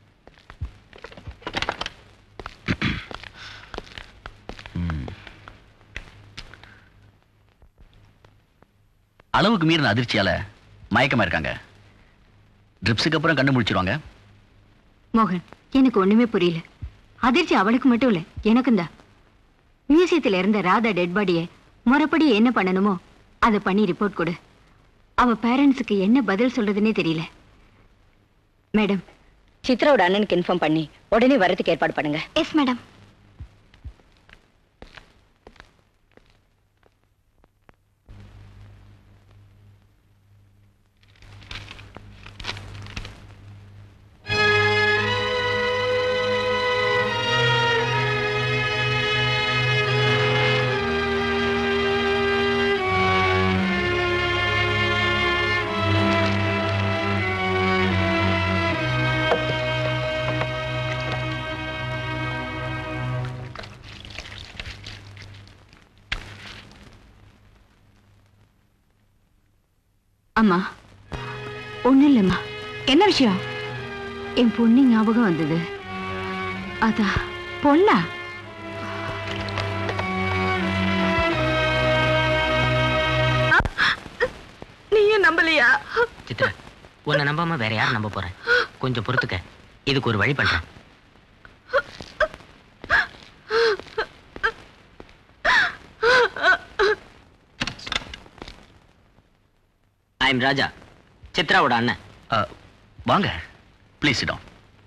அளவுக்கு மீறின அதிர்ச்சியால மயக்கமா இருக்காங்க ட்ரிப்ஸுக்கு அப்புறம் கண்டு முடிச்சிருவாங்க மோகன் எனக்கு ஒண்ணுமே புரியல அதிர்ச்சி அவளுக்கு மட்டும் இல்ல எனக்கும் தான் மியூசியத்துல இருந்த ராதா டெட் பாடியை முறைப்படி என்ன பண்ணணுமோ அதை பண்ணி ரிப்போர்ட் கொடு அவ பேரண்ட்ஸுக்கு என்ன பதில் சொல்றதுன்னே தெரியல மேடம் சித்ராவோட அண்ணனுக்கு இன்ஃபார்ம் பண்ணி உடனே வரதுக்கு ஏற்பாடு பண்ணுங்க எஸ் மேடம் அம்மா ஒண்ணும் இல்லம்மா என்ன விஷயம் என் பொண்ணு ஞாபகம் வந்தது அதா பொண்ணா நீயும் நம்பலையா சித்ரா உன்னை நம்பாம வேற யார் நம்ப போறேன் கொஞ்சம் பொறுத்துக்க இதுக்கு ஒரு வழி பண்றேன் ஐ எம் ராஜா சித்ராவோட அண்ணன் அஹ், வாங்க ப்ளீஸ் இடம்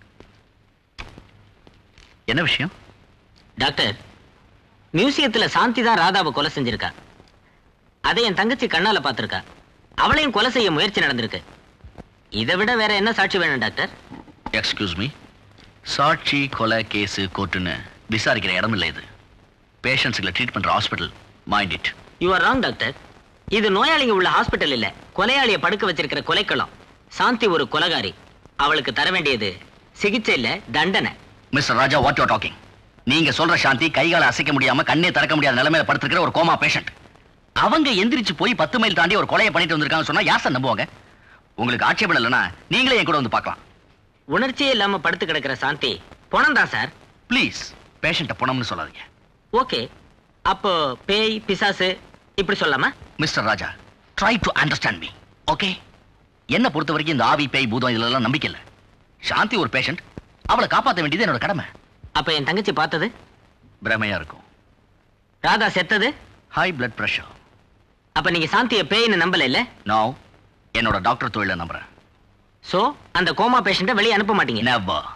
என்ன விஷயம் டாக்டர் மியூசியத்துல சாந்தி தான் ராதாவை கொலை செஞ்சிருக்கா அதை என் தங்கச்சி கண்ணால பார்த்திருக்கா அவளையும் கொலை செய்ய முயற்சி நடந்திருக்கு இதை விட வேற என்ன சாட்சி வேணும் டாக்டர் எக்ஸ்கியூஸ் மீ சாட்சி கொலை கேஸு கோர்ட்டுன்னு விசாரிக்கிற இடம் இல்லை இது பேஷண்ட்ஸுகளை ட்ரீட் பண்ற hospital mind it you are wrong doctor இது நோயாளிங்க உள்ள ஹாஸ்பிட்டல் இல்ல கொலையாளிய படுக்க வச்சிருக்கிற கொலைக்களம் சாந்தி ஒரு கொலகாரி அவளுக்கு தர வேண்டியது சிகிச்சை இல்ல தண்டனை mister Raja what you talking நீங்க சொல்ற சாந்தி கைகால அசைக்க முடியாம கண்ணே திறக்க முடியாத நிலைமையில படுத்திருக்கிற ஒரு கோமா பேஷண்ட் அவங்க எந்திரிச்சு போய் பத்து மைல் தாண்டி ஒரு கொலையை பண்ணிட்டு வந்திருக்காங்க சொன்னா யார் சார் நம்புவாங்க உங்களுக்கு ஆட்சேபம் இல்லைன்னா நீங்களே என் கூட வந்து பார்க்கலாம் உணர்ச்சியே இல்லாம படுத்து கிடக்கிற சாந்தி பணம் தான் சார் ப்ளீஸ் பேஷண்ட்டை புணம்னு சொல்லாதீங்க ஓகே அப்போ பேய் பிசாசு இப்படி சொல்லலாமா mister Raja try to understand me okay என்ன பொறுத்த வரைக்கும் இந்த ஆவி பேய் பூதம் இதெல்லாம் நம்பிக்கை இல்லை சாந்தி ஒரு பேஷண்ட் அவளை காப்பாற்ற வேண்டியது என்னோட கடமை அப்ப என் தங்கச்சி பார்த்தது பிரமையா இருக்கும் ராதா செத்தது ஹை பிளட் பிரஷர் அப்ப நீங்க சாந்திய பேய்னு நம்பல இல்ல நான் என்னோட டாக்டர் தொழிலை நம்புறேன் சோ அந்த கோமா பேஷண்ட்டை வெளியே அனுப்ப மாட்டீங்க நெவர்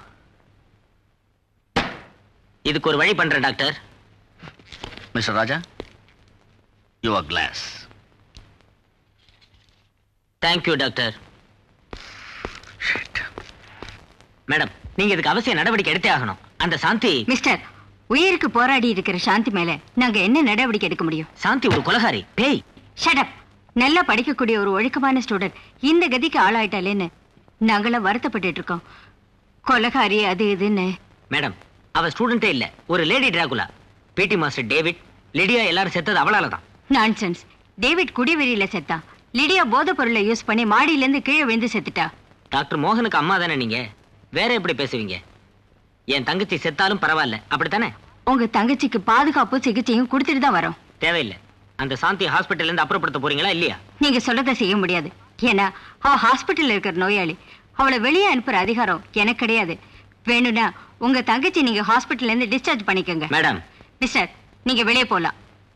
இதுக்கு ஒரு வழி பண்றேன் doctor mister Raja your class thank you doctor madam நீங்க இதுக்கு அவசிய நடவடிக்கை எடுத்தே ஆகணும் அந்த சாந்தி மிஸ்டர் உயிருக்கு போராடி இருக்கிற சாந்தி மேல நாங்க என்ன நடவடிக்கை எடுக்க முடியும் சாந்தி ஒரு கொலகாரி பேய் ஷடப் நல்லா படிக்கக்கூடிய ஒரு ஒழுக்கமான ஸ்டூடெண்ட் இந்த கதிக்கு ஆளாயிட்டாலேன்னு நாங்களாம் வருத்தப்பட்டுட்டு இருக்கோம் கொலகாரி அது இதுன்னு மேடம் அவ ஸ்டூடெண்டே இல்ல ஒரு லேடி டிராகுலா பிடி மாஸ்டர் டேவிட் லிடியா எல்லாரும் செத்தது அவளால தான் நான்சென்ஸ் டேவிட் குடிவெறியில செத்தான் லிடியா போதைப் பொருளை யூஸ் பண்ணி மாடியில இருந்து கீழே விழுந்து செத்துட்டா டாக்டர் மோகனுக்கு அம்மா தானே நீங்க வேற எப்படி பேசுவீங்க என் தங்கச்சி செத்தாலும் பரவாயில்ல அப்படித்தானே உங்க தங்கச்சிக்கு பாதுகாப்பு சிகிச்சையும் கொடுத்துட்டு தான் வரோம் தேவையில்லை அந்த சாந்தி ஹாஸ்பிட்டல்ல இருந்து அப்புறப்படுத்த போறீங்களா இல்லையா நீங்க சொல்றதை செய்ய முடியாது ஏன்னா அவ ஹாஸ்பிட்டல்ல இருக்கிற நோயாளி அவளை வெளியே அனுப்புற அதிகாரம் எனக்கு கிடையாது வேணும்னா உங்க தங்கச்சி நீங்க ஹாஸ்பிட்டல்ல இருந்து டிஸ்சார்ஜ் பண்ணிக்கோங்க மேடம் மிஸ்டர் நீங்க வெளியே போலாம்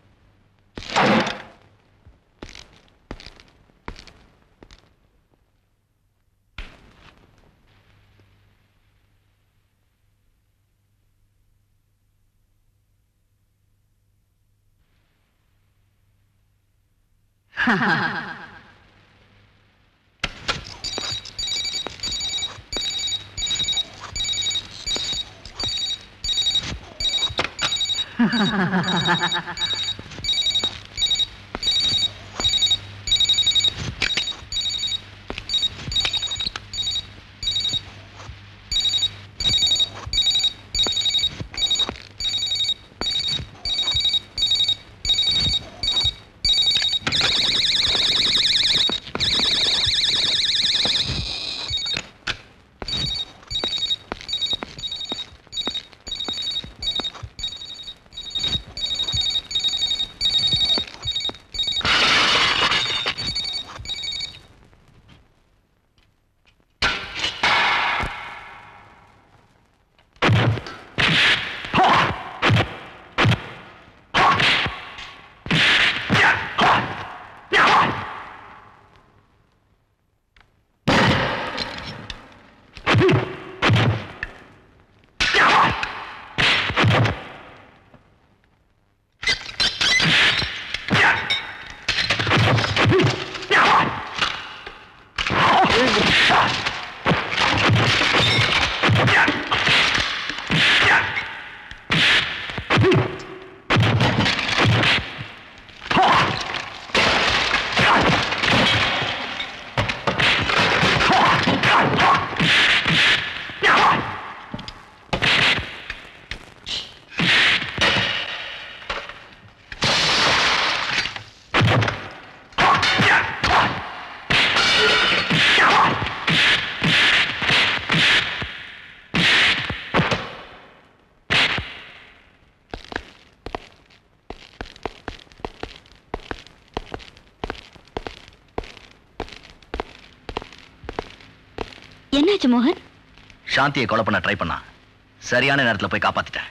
என்னாச்சு மோகன் சாந்தியை கொலை பண்ண ட்ரை பண்ணா சரியான நேரத்துல போய் காப்பாத்திட்டேன்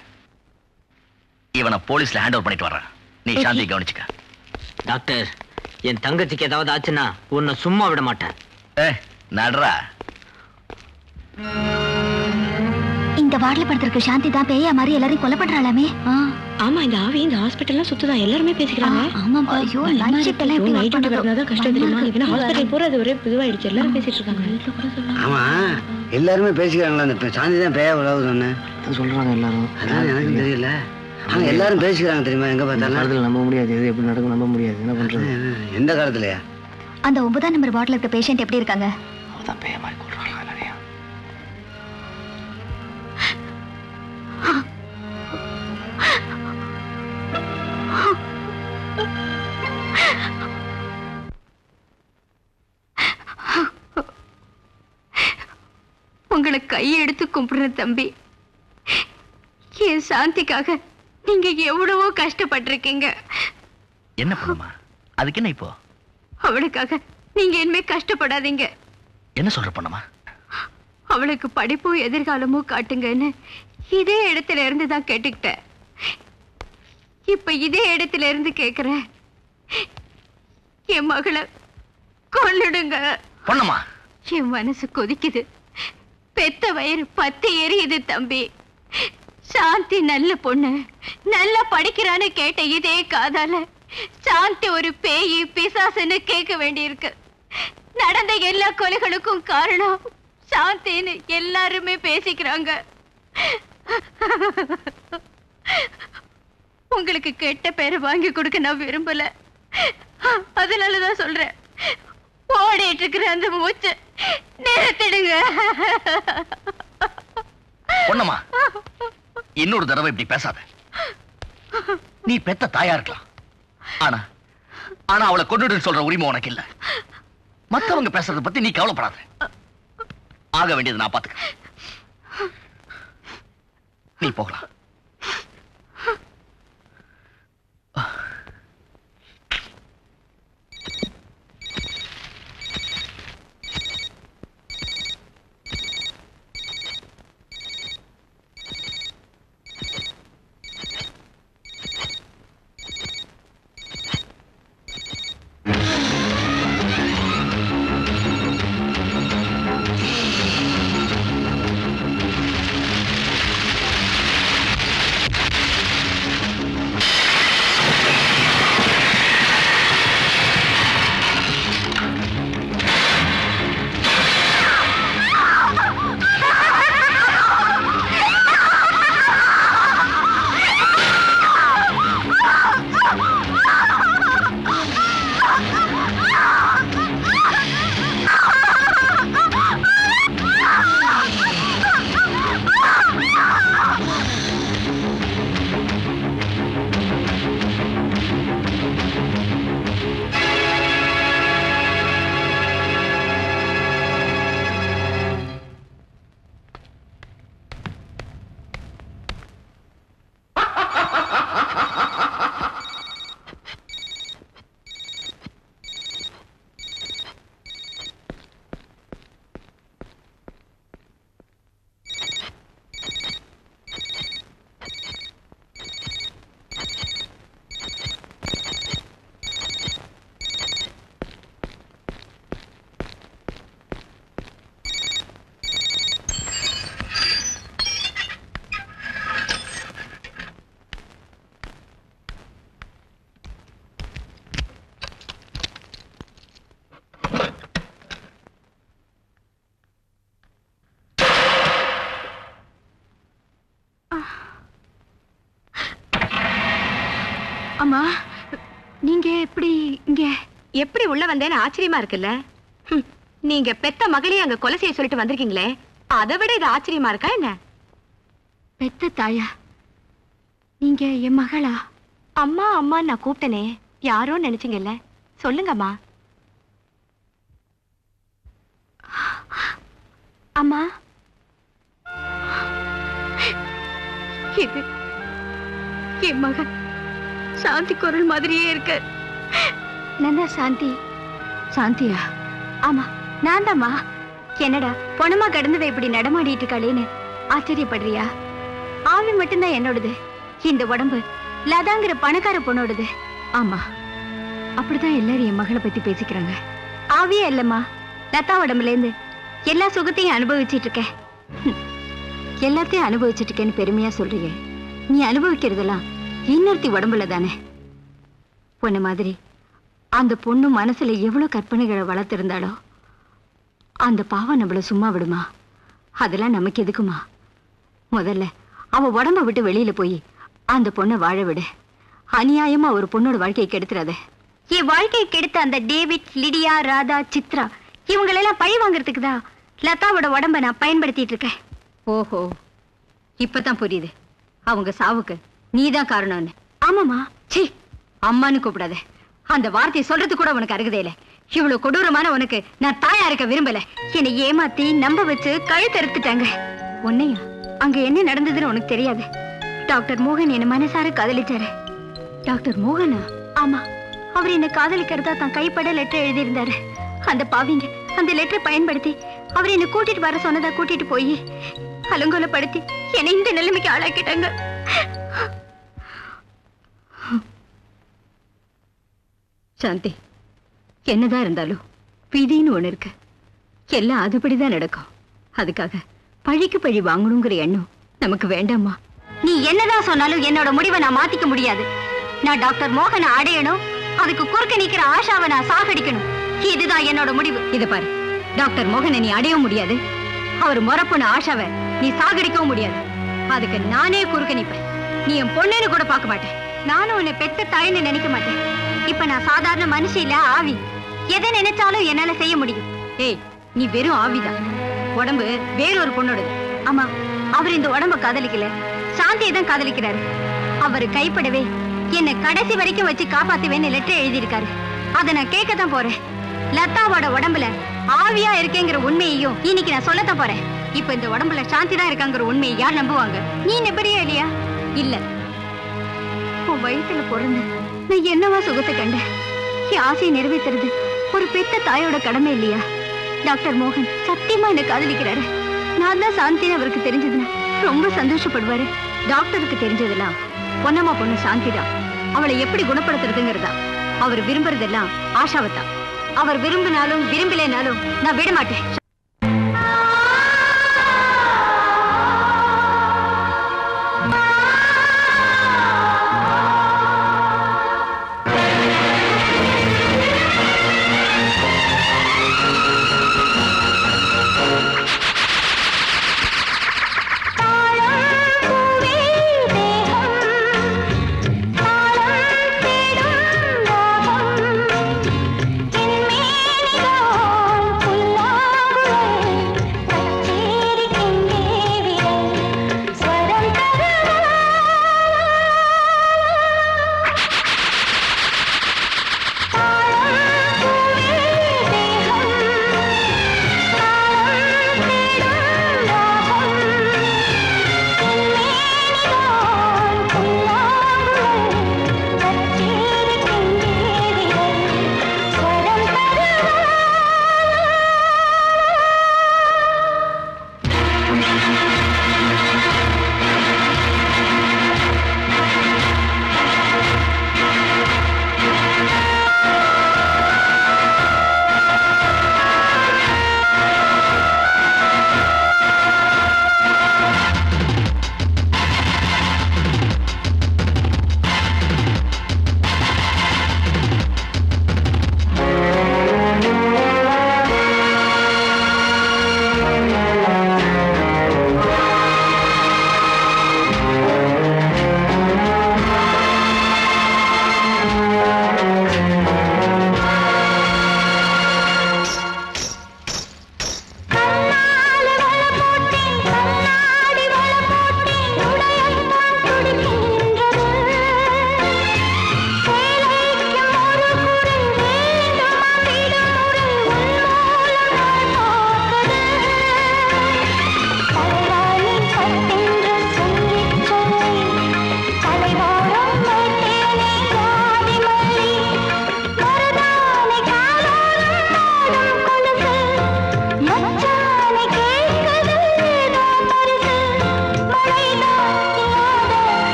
இவனை போலீஸ்ல ஹேண்ட் ஓவர் பண்ணிட்டு வர்றேன் நீ Okay. சாந்தியை கவனிச்சுக்க டாக்டர் என் தங்கச்சிக்கு ஏதாவது ஆச்சுன்னா உன்னை சும்மா விட மாட்டேன் ஏ நடுறா இந்த வார்டில் படுத்திருக்க சாந்தி தான் பேயா மாதிரி எல்லாரையும் கொலை பண்றாளாமே ஆமா இந்த ஆவி இந்த ஹாஸ்பிட்டல்லாம் சுத்துதான் எல்லாருமே பேசிக்கிறாங்க ஆமாப்பா ஐயோ நைட் ஷிஃப்ட் எல்லாம் எப்படி நைட் work வரதுனால கஷ்டம் தெரியுமா பயமா ஏன்னா இருக்கு. ஹாஸ்பிட்டல் போறது ஒரே இதுவாயிடுச்சு எல்லாரும் பேசிட்டு இருக்காங்க ஆமா எல்லாருமே பேசிக்கிறாங்களா அந்த பே- சாந்தி தான் பேய உழவு சொன்னேன் சொல்றாங்க எல்லாரும் அதான் எனக்கு தெரியல ஆனா எல்லாரும் பேசிக்கிறாங்க தெரியுமா எங்க பார்த்தாலும் நம்ப முடியாது எது எப்படி நடக்கும் நம்ப முடியாது என்ன பண்றது எந்த காலத்துலயா அந்த ஒன்பதாம் நம்பர் வார்டில் இருக்க பேஷண்ட் எப்படி இருக்காங்க அவதான் பேய மாதிரி கொள்றாங்க நிறைய உங்களை கையெடுத்து கும்பிடுறேன் தம்பி என் சாந்திக்காக நீங்க எவ்வளவோ கஷ்டப்பட்டிருக்கீங்க என்ன பண்ணுமா அதுக்கு என்ன இப்போ அவளுக்காக நீங்க இனிமே கஷ்டப்படாதீங்க என்ன சொல்ற பண்ணமா அவளுக்கு படிப்பும் எதிர்காலமும் காட்டுங்கன்னு இதே இடத்துல இருந்து தான் கேட்டுக்கிட்டேன் இப்ப இதே இடத்துல இருந்து கேக்குறேன் என் மகளை கொன்னுடுங்க பொண்ணம்மா என் மனசு கொதிக்குது பெத்த வயிறு பத்து எரியுது தம்பி சாந்தி நல்ல பொண்ணு நல்லா படிக்கிறான்னு கேட்ட இதே காதால சாந்தி ஒரு பேயி பிசாசுன்னு கேட்க வேண்டியிருக்கு நடந்த எல்லா கொலைகளுக்கும் காரணம் சாந்தின்னு எல்லாருமே பேசிக்கிறாங்க உங்களுக்கு கெட்ட பேரை வாங்கி கொடுக்க நான் விரும்பல அதனாலதான் சொல்றேன் ஓடிட்டு இருக்கிற அந்த மூச்சு நிறுத்திடுங்க பொண்ணம்மா இன்னொரு தடவை இப்படி பேசாத நீ பெத்த தாயா இருக்கலாம் ஆனா ஆனா அவளை கொண்டுடுன்னு சொல்ற உரிமை உனக்கு இல்ல மத்தவங்க பேசுறத பத்தி நீ கவலைப்படாத ஆக வேண்டியது நான் பாத்துக்கிறேன் நீ போகலாம் அம்மா நீங்க எப்படி இங்க எப்படி உள்ள வந்தேன்னு ஆச்சரியமா இருக்குல்ல ஹம், நீங்க பெத்த மகளையே அங்க கொலை செய்ய சொல்லிட்டு வந்திருக்கீங்களே அதை விட இது ஆச்சரியமா இருக்கா என்ன பெத்த தாயா நீங்க என் மகளா அம்மா அம்மா நான் கூப்பிட்டனே யாரோ நினைச்சீங்கல்ல சொல்லுங்கம்மா அம்மா இது என் மகன் சாந்தி குரல் மாதிரியே இருக்கு நான் சாந்தி சாந்தியா ஆமா நான் தாம்மா என்னடா பொணமா கடந்தவ இப்படி நடமாடிட்டு இருக்காளேன்னு ஆச்சரியப்படுறியா ஆவி மட்டும்தான் என்னோடது இந்த உடம்பு லதாங்கிற பணக்கார பொண்ணோடது ஆமா அப்படிதான் எல்லாரும் என் மகளை பத்தி பேசிக்கிறாங்க ஆவியே இல்லம்மா லதா உடம்புல இருந்து எல்லா சுகத்தையும் அனுபவிச்சிட்டு இருக்கேன் ஹம். எல்லாத்தையும் அனுபவிச்சிட்டு இருக்கேன்னு பெருமையா சொல்றியே நீ அனுபவிக்கிறதெல்லாம் இன்னொருத்தி உடம்புல தானே பொண்ணு மாதிரி அந்த பொண்ணு மனசுல எவ்வளவு கற்பனைகளை வளர்த்திருந்தாளோ அந்த பாவம் நம்மள சும்மா விடுமா அதெல்லாம் நமக்கு எதுக்குமா முதல்ல அவ உடம்ப விட்டு வெளியில போய் அந்த பொண்ணை வாழ விடு அநியாயமா ஒரு பொண்ணோட வாழ்க்கையை கெடுத்துறாத என் வாழ்க்கையை கெடுத்த அந்த டேவிட் லிடியா ராதா சித்ரா இவங்களெல்லாம் பழி வாங்குறதுக்கு தான் லதாவோட உடம்ப நான் பயன்படுத்திட்டு இருக்கேன் ஓஹோ இப்பதான் புரியுது அவங்க சாவுக்கு நீதான் காரணம்னு ஆமாமா சீ அம்மான்னு கூப்பிடாத அந்த வார்த்தையை சொல்றது கூட உனக்கு அருகதே இல்ல இவ்வளவு கொடூரமான உனக்கு நான் தாயா இருக்க விரும்பல என்னை ஏமாத்தி நம்ப வச்சு கழுத்து அறுத்துட்டாங்க உன்னையா அங்க என்ன நடந்ததுன்னு உனக்கு தெரியாது டாக்டர் மோகன் என்ன மனசார காதலிச்சாரு டாக்டர் மோகனா ஆமா அவர் என்ன காதலிக்கிறதா தான் கைப்பட லெட்டர் எழுதியிருந்தாரு அந்த பாவிங்க அந்த லெட்டரை பயன்படுத்தி அவர் என்ன கூட்டிட்டு வர சொன்னதா கூட்டிட்டு போய் அலங்கோலப்படுத்தி என்னை இந்த நிலைமைக்கு ஆளாக்கிட்டாங்க சாந்தி என்னதான் இருந்தாலும் விதின்னு ஒண்ணு இருக்கு எல்லாம் அதுபடிதான் நடக்கும் அதுக்காக பழிக்கு பழி வாங்கணுங்கிற எண்ணம் நமக்கு வேண்டாமா நீ என்னதான் சொன்னாலும் என்னோட முடிவை நான் மாத்திக்க முடியாது நான் டாக்டர் மோகனை அடையணும் அதுக்கு குறுக்க நிக்கிற ஆஷாவை நான் சாகடிக்கணும் இதுதான் என்னோட முடிவு இது பாரு டாக்டர் மோகனை நீ அடைய முடியாது அவர் முறப்புன ஆஷாவை நீ சாகடிக்கவும் முடியாது அதுக்கு நானே குறுக்க நிப்பேன் நீ என் பொண்ணுன்னு கூட பார்க்க மாட்டேன் நானும் உன்னை பெத்த தாயின்னு நினைக்க மாட்டேன் இப்ப நான் சாதாரண மனுஷி இல்ல ஆவி எதை நினைச்சாலும் என்னால செய்ய முடியும் ஏய் நீ வெறும் ஆவிதான் உடம்பு வேறொரு பொண்ணோடது ஆமா அவர் இந்த உடம்ப காதலிக்கல சாந்தியை தான் காதலிக்கிறாரு அவர் கைப்படவே என்னை கடைசி வரைக்கும் வச்சு காப்பாத்துவேன்னு லெட்டர் எழுதியிருக்காரு அதை நான் கேட்க தான் போறேன் லதாவோட உடம்புல ஆவியா இருக்கேங்கிற உண்மையையும் இன்னைக்கு நான் சொல்லத்தான் போறேன் இப்ப இந்த உடம்புல சாந்தி தான் இருக்காங்கிற உண்மையை யார் நம்புவாங்க நீ நம்புறியா இல்லையா இல்ல உன் வயித்துல பிறந்து நான் என்னவா சுகத்தை கண்டேன் என் ஆசையை நிறைவேத்துறது ஒரு பெத்த தாயோட கடமை இல்லையா டாக்டர் மோகன் சத்தியமா என்ன காதலிக்கிறாரு நான் தான் சாந்தின்னு அவருக்கு தெரிஞ்சதுன்னா ரொம்ப சந்தோஷப்படுவாரு டாக்டருக்கு தெரிஞ்சதெல்லாம் பொன்னம்மா பொண்ணு சாந்தி தான் அவளை எப்படி குணப்படுத்துறதுங்கிறதா அவர் விரும்புறதெல்லாம் ஆஷாவைத்தான் அவர் விரும்பினாலும் விரும்பலைனாலும் நான் விட மாட்டேன் புல்லாங்குழல்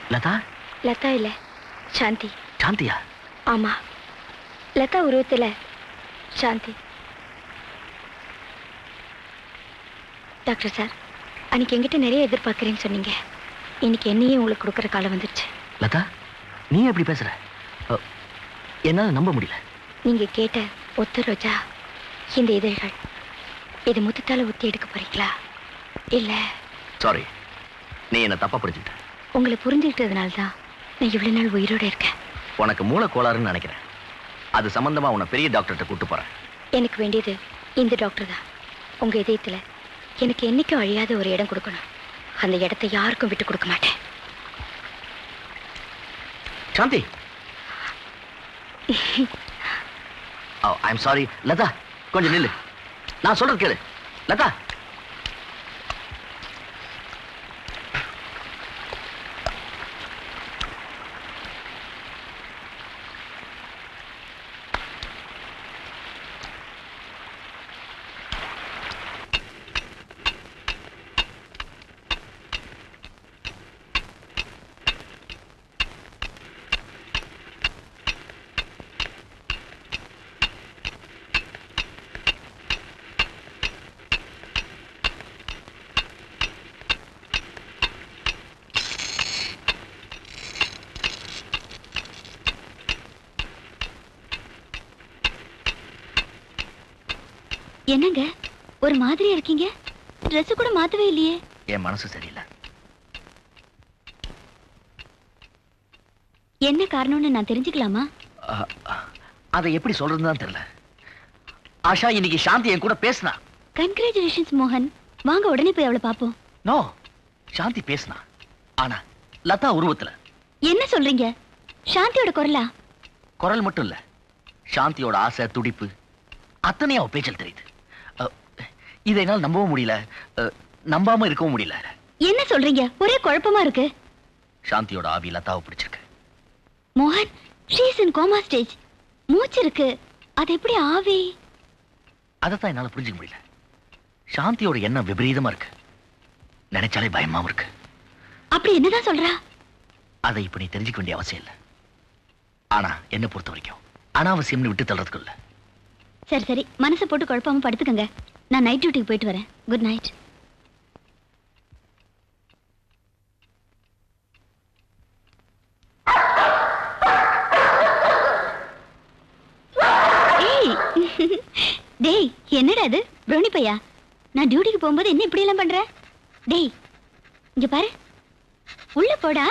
லதா லதா இல்ல சாந்தி சாந்தியா ஆமா லதா உருவத்துல சாந்தி டாக்டர் சார் அன்னைக்கு என்கிட்ட நிறைய எதிர்பார்க்குறேன்னு சொன்னீங்க இன்னைக்கு என்னையே உங்களுக்கு கொடுக்குற காலம் வந்துருச்சு லதா நீ எப்படி பேசுற அ, என்னால நம்ப முடியல நீங்க கேட்ட ஒத்த ரோஜா இந்த இதழ்கள் இது முத்தத்தால ஊத்தி எடுக்க போறீங்களா இல்ல சாரி நீ என்ன தப்பா புரிஞ்சுக்கிட்ட உங்களை புரிஞ்சுக்கிட்டதுனால தான் நான் இவ்வளவு நாள் உயிரோட இருக்கேன் உனக்கு மூளை கோளாறுன்னு நினைக்கிறேன் அது சம்பந்தமா உன்னை பெரிய டாக்டர்கிட்ட கூட்டு போறேன் எனக்கு வேண்டியது இந்த டாக்டர் தான் உங்க இதயத்துல எனக்கு என்னைக்கும் அழியாத ஒரு இடம் கொடுக்கணும் அந்த இடத்தை யாருக்கும் விட்டு கொடுக்க மாட்டேன் சாந்தி ஐம் சாரி லதா கொஞ்சம் நில்லு நான் சொல்றது கேளு லதா என்னங்க ஒரு மாதிரியா இருக்கீங்க Dress கூட மாத்தவே இல்லையே என் மனசு சரியில்லை என்ன காரணம்னு நான் தெரிஞ்சுக்கலாமா அ, அ, அதை எப்படி சொல்றதுன்னு தான் தெரியல ஆஷா இன்னைக்கு சாந்தி என் கூட பேசினா கங்க்ராச்சுலேஷன்ஸ் மோகன் வாங்க உடனே போய் அவளை பார்ப்போம் நோ சாந்தி பேசினா ஆனா லதா உருவத்துல என்ன சொல்றீங்க சாந்தியோட குரலா குரல் மட்டும் இல்ல சாந்தியோட ஆசை துடிப்பு அத்தனையும் அவ பேச்சல் தெரியுது அ, இதை என்னால் நம்பவும் முடியல அ, நம்பாம இருக்கவும் முடியல என்ன சொல்றீங்க ஒரே குழப்பமா இருக்கு சாந்தியோட ஆவி லதாவை பிடிச்சிருக்கு மோகன் ஷீஸ் இன் கோமா ஸ்டேஜ் மூச்சு இருக்கு அது எப்படி ஆவி அதைத்தான் என்னால புரிஞ்சுக்க முடியல சாந்தியோட எண்ணம் விபரீதமா இருக்கு நினைச்சாலே பயமாவும் இருக்கு அப்படி என்னதான் சொல்றா அதை இப்ப நீ தெரிஞ்சுக்க வேண்டிய அவசியம் இல்லை ஆனா என்ன பொறுத்த வரைக்கும் அனாவசியம்னு விட்டு தள்ளுறதுக்கு இல்ல சரி சரி மனசை போட்டு குழப்பாம படுத்துக்கங்க நான் நைட் டியூட்டிக்கு போயிட்டு வரேன் குட் நைட் ஏய் டேய் என்னடா இது ப்ரௌனி பையா நான் டியூட்டிக்கு போகும்போது என்ன இப்படி எல்லாம் பண்ற டேய் இங்க பாரு உள்ள போடா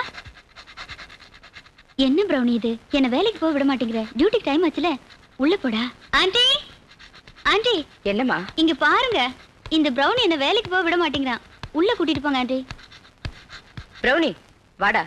என்ன ப்ரௌனி இது என்ன வேலைக்கு போக விட மாட்டேங்கிற டியூட்டிக்கு டைம் ஆச்சுல உள்ள போடா ஆண்டி ஆண்டி என்னம்மா இங்க பாருங்க இந்த ப்ரௌனி என்ன வேலைக்கு போக விட மாட்டேங்கிறான் உள்ள கூட்டிட்டு போங்க ஆண்டி பிரௌனி வாடா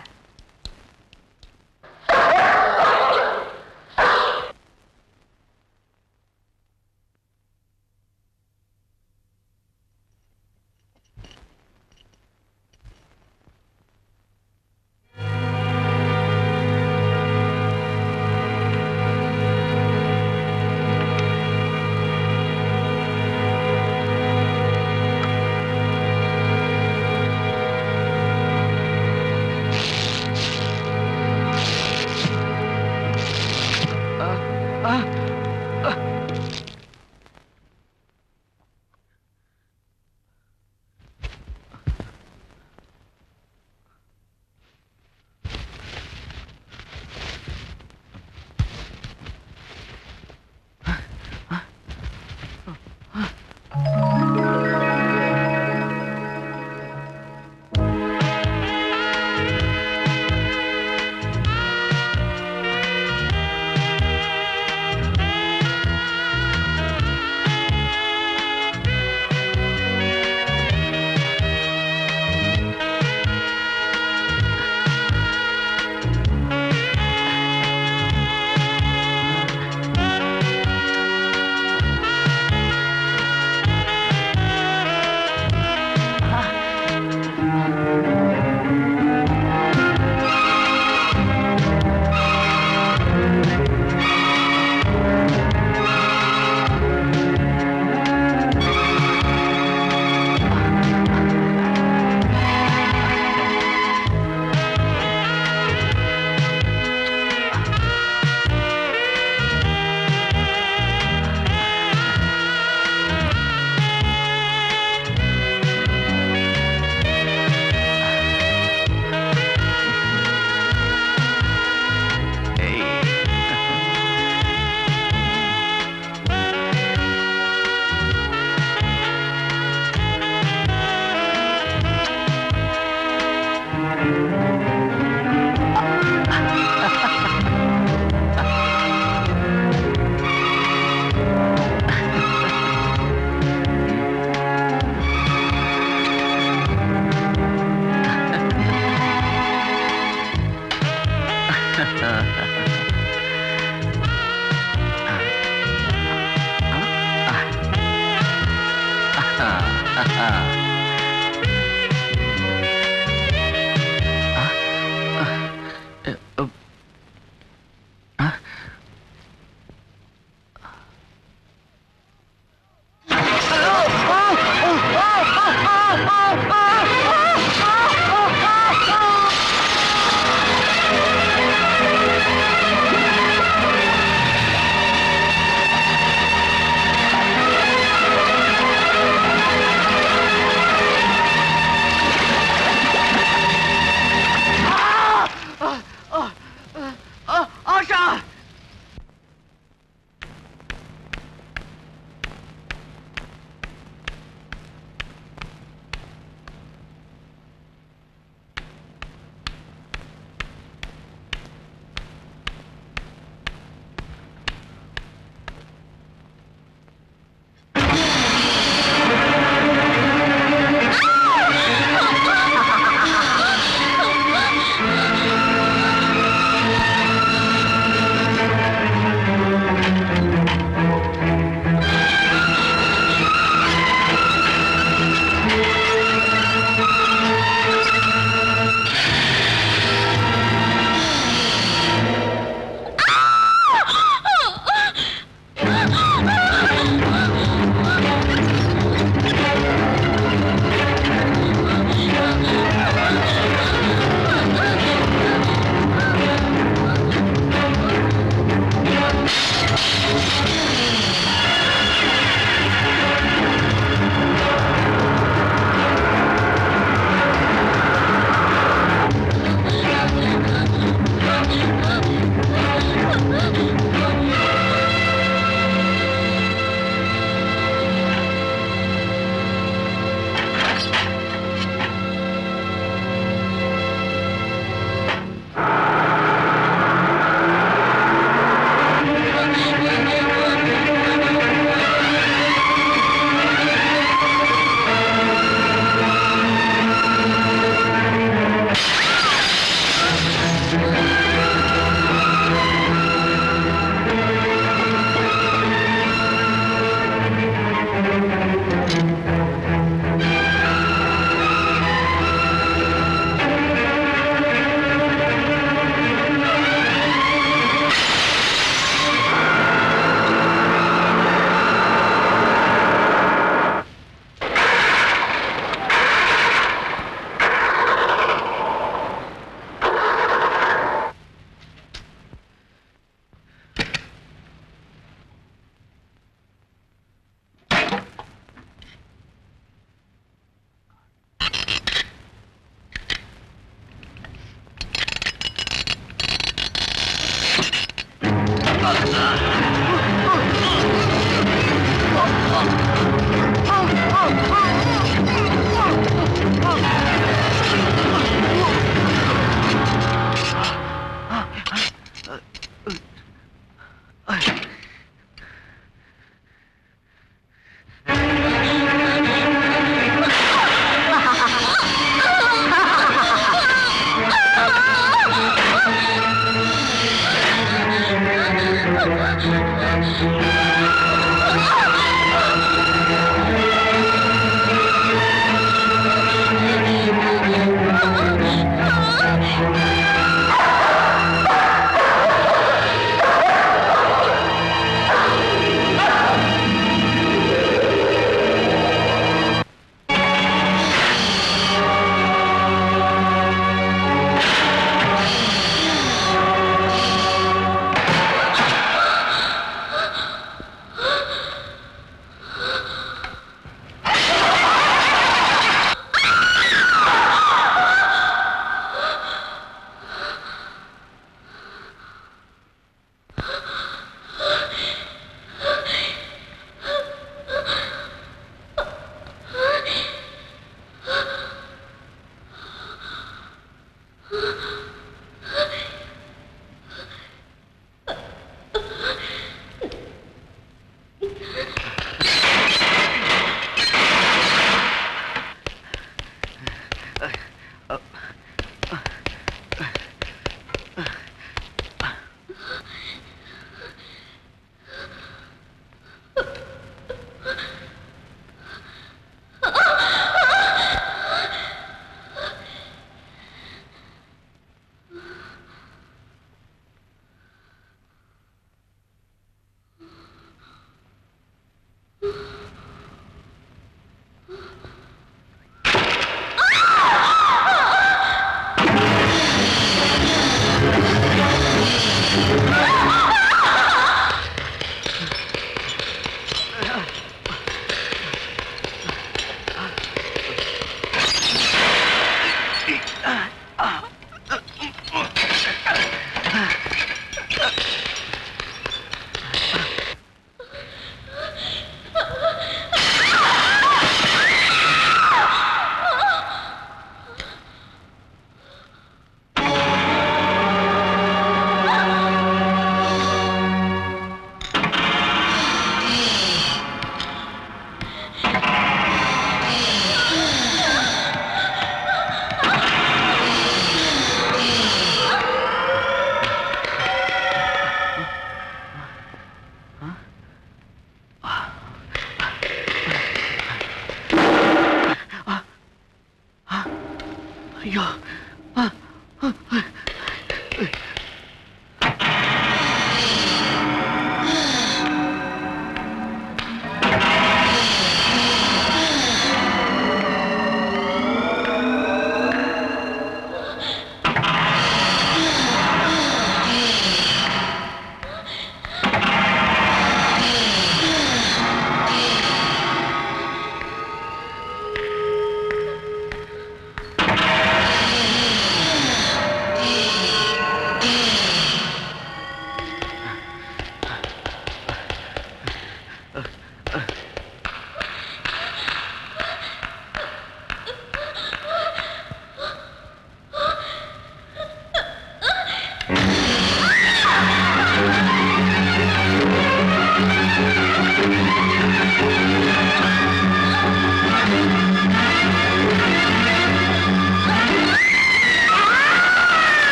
ஆஷா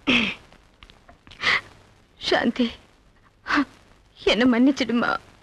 சாந்தி என்ன மன்னிச்சிடுமா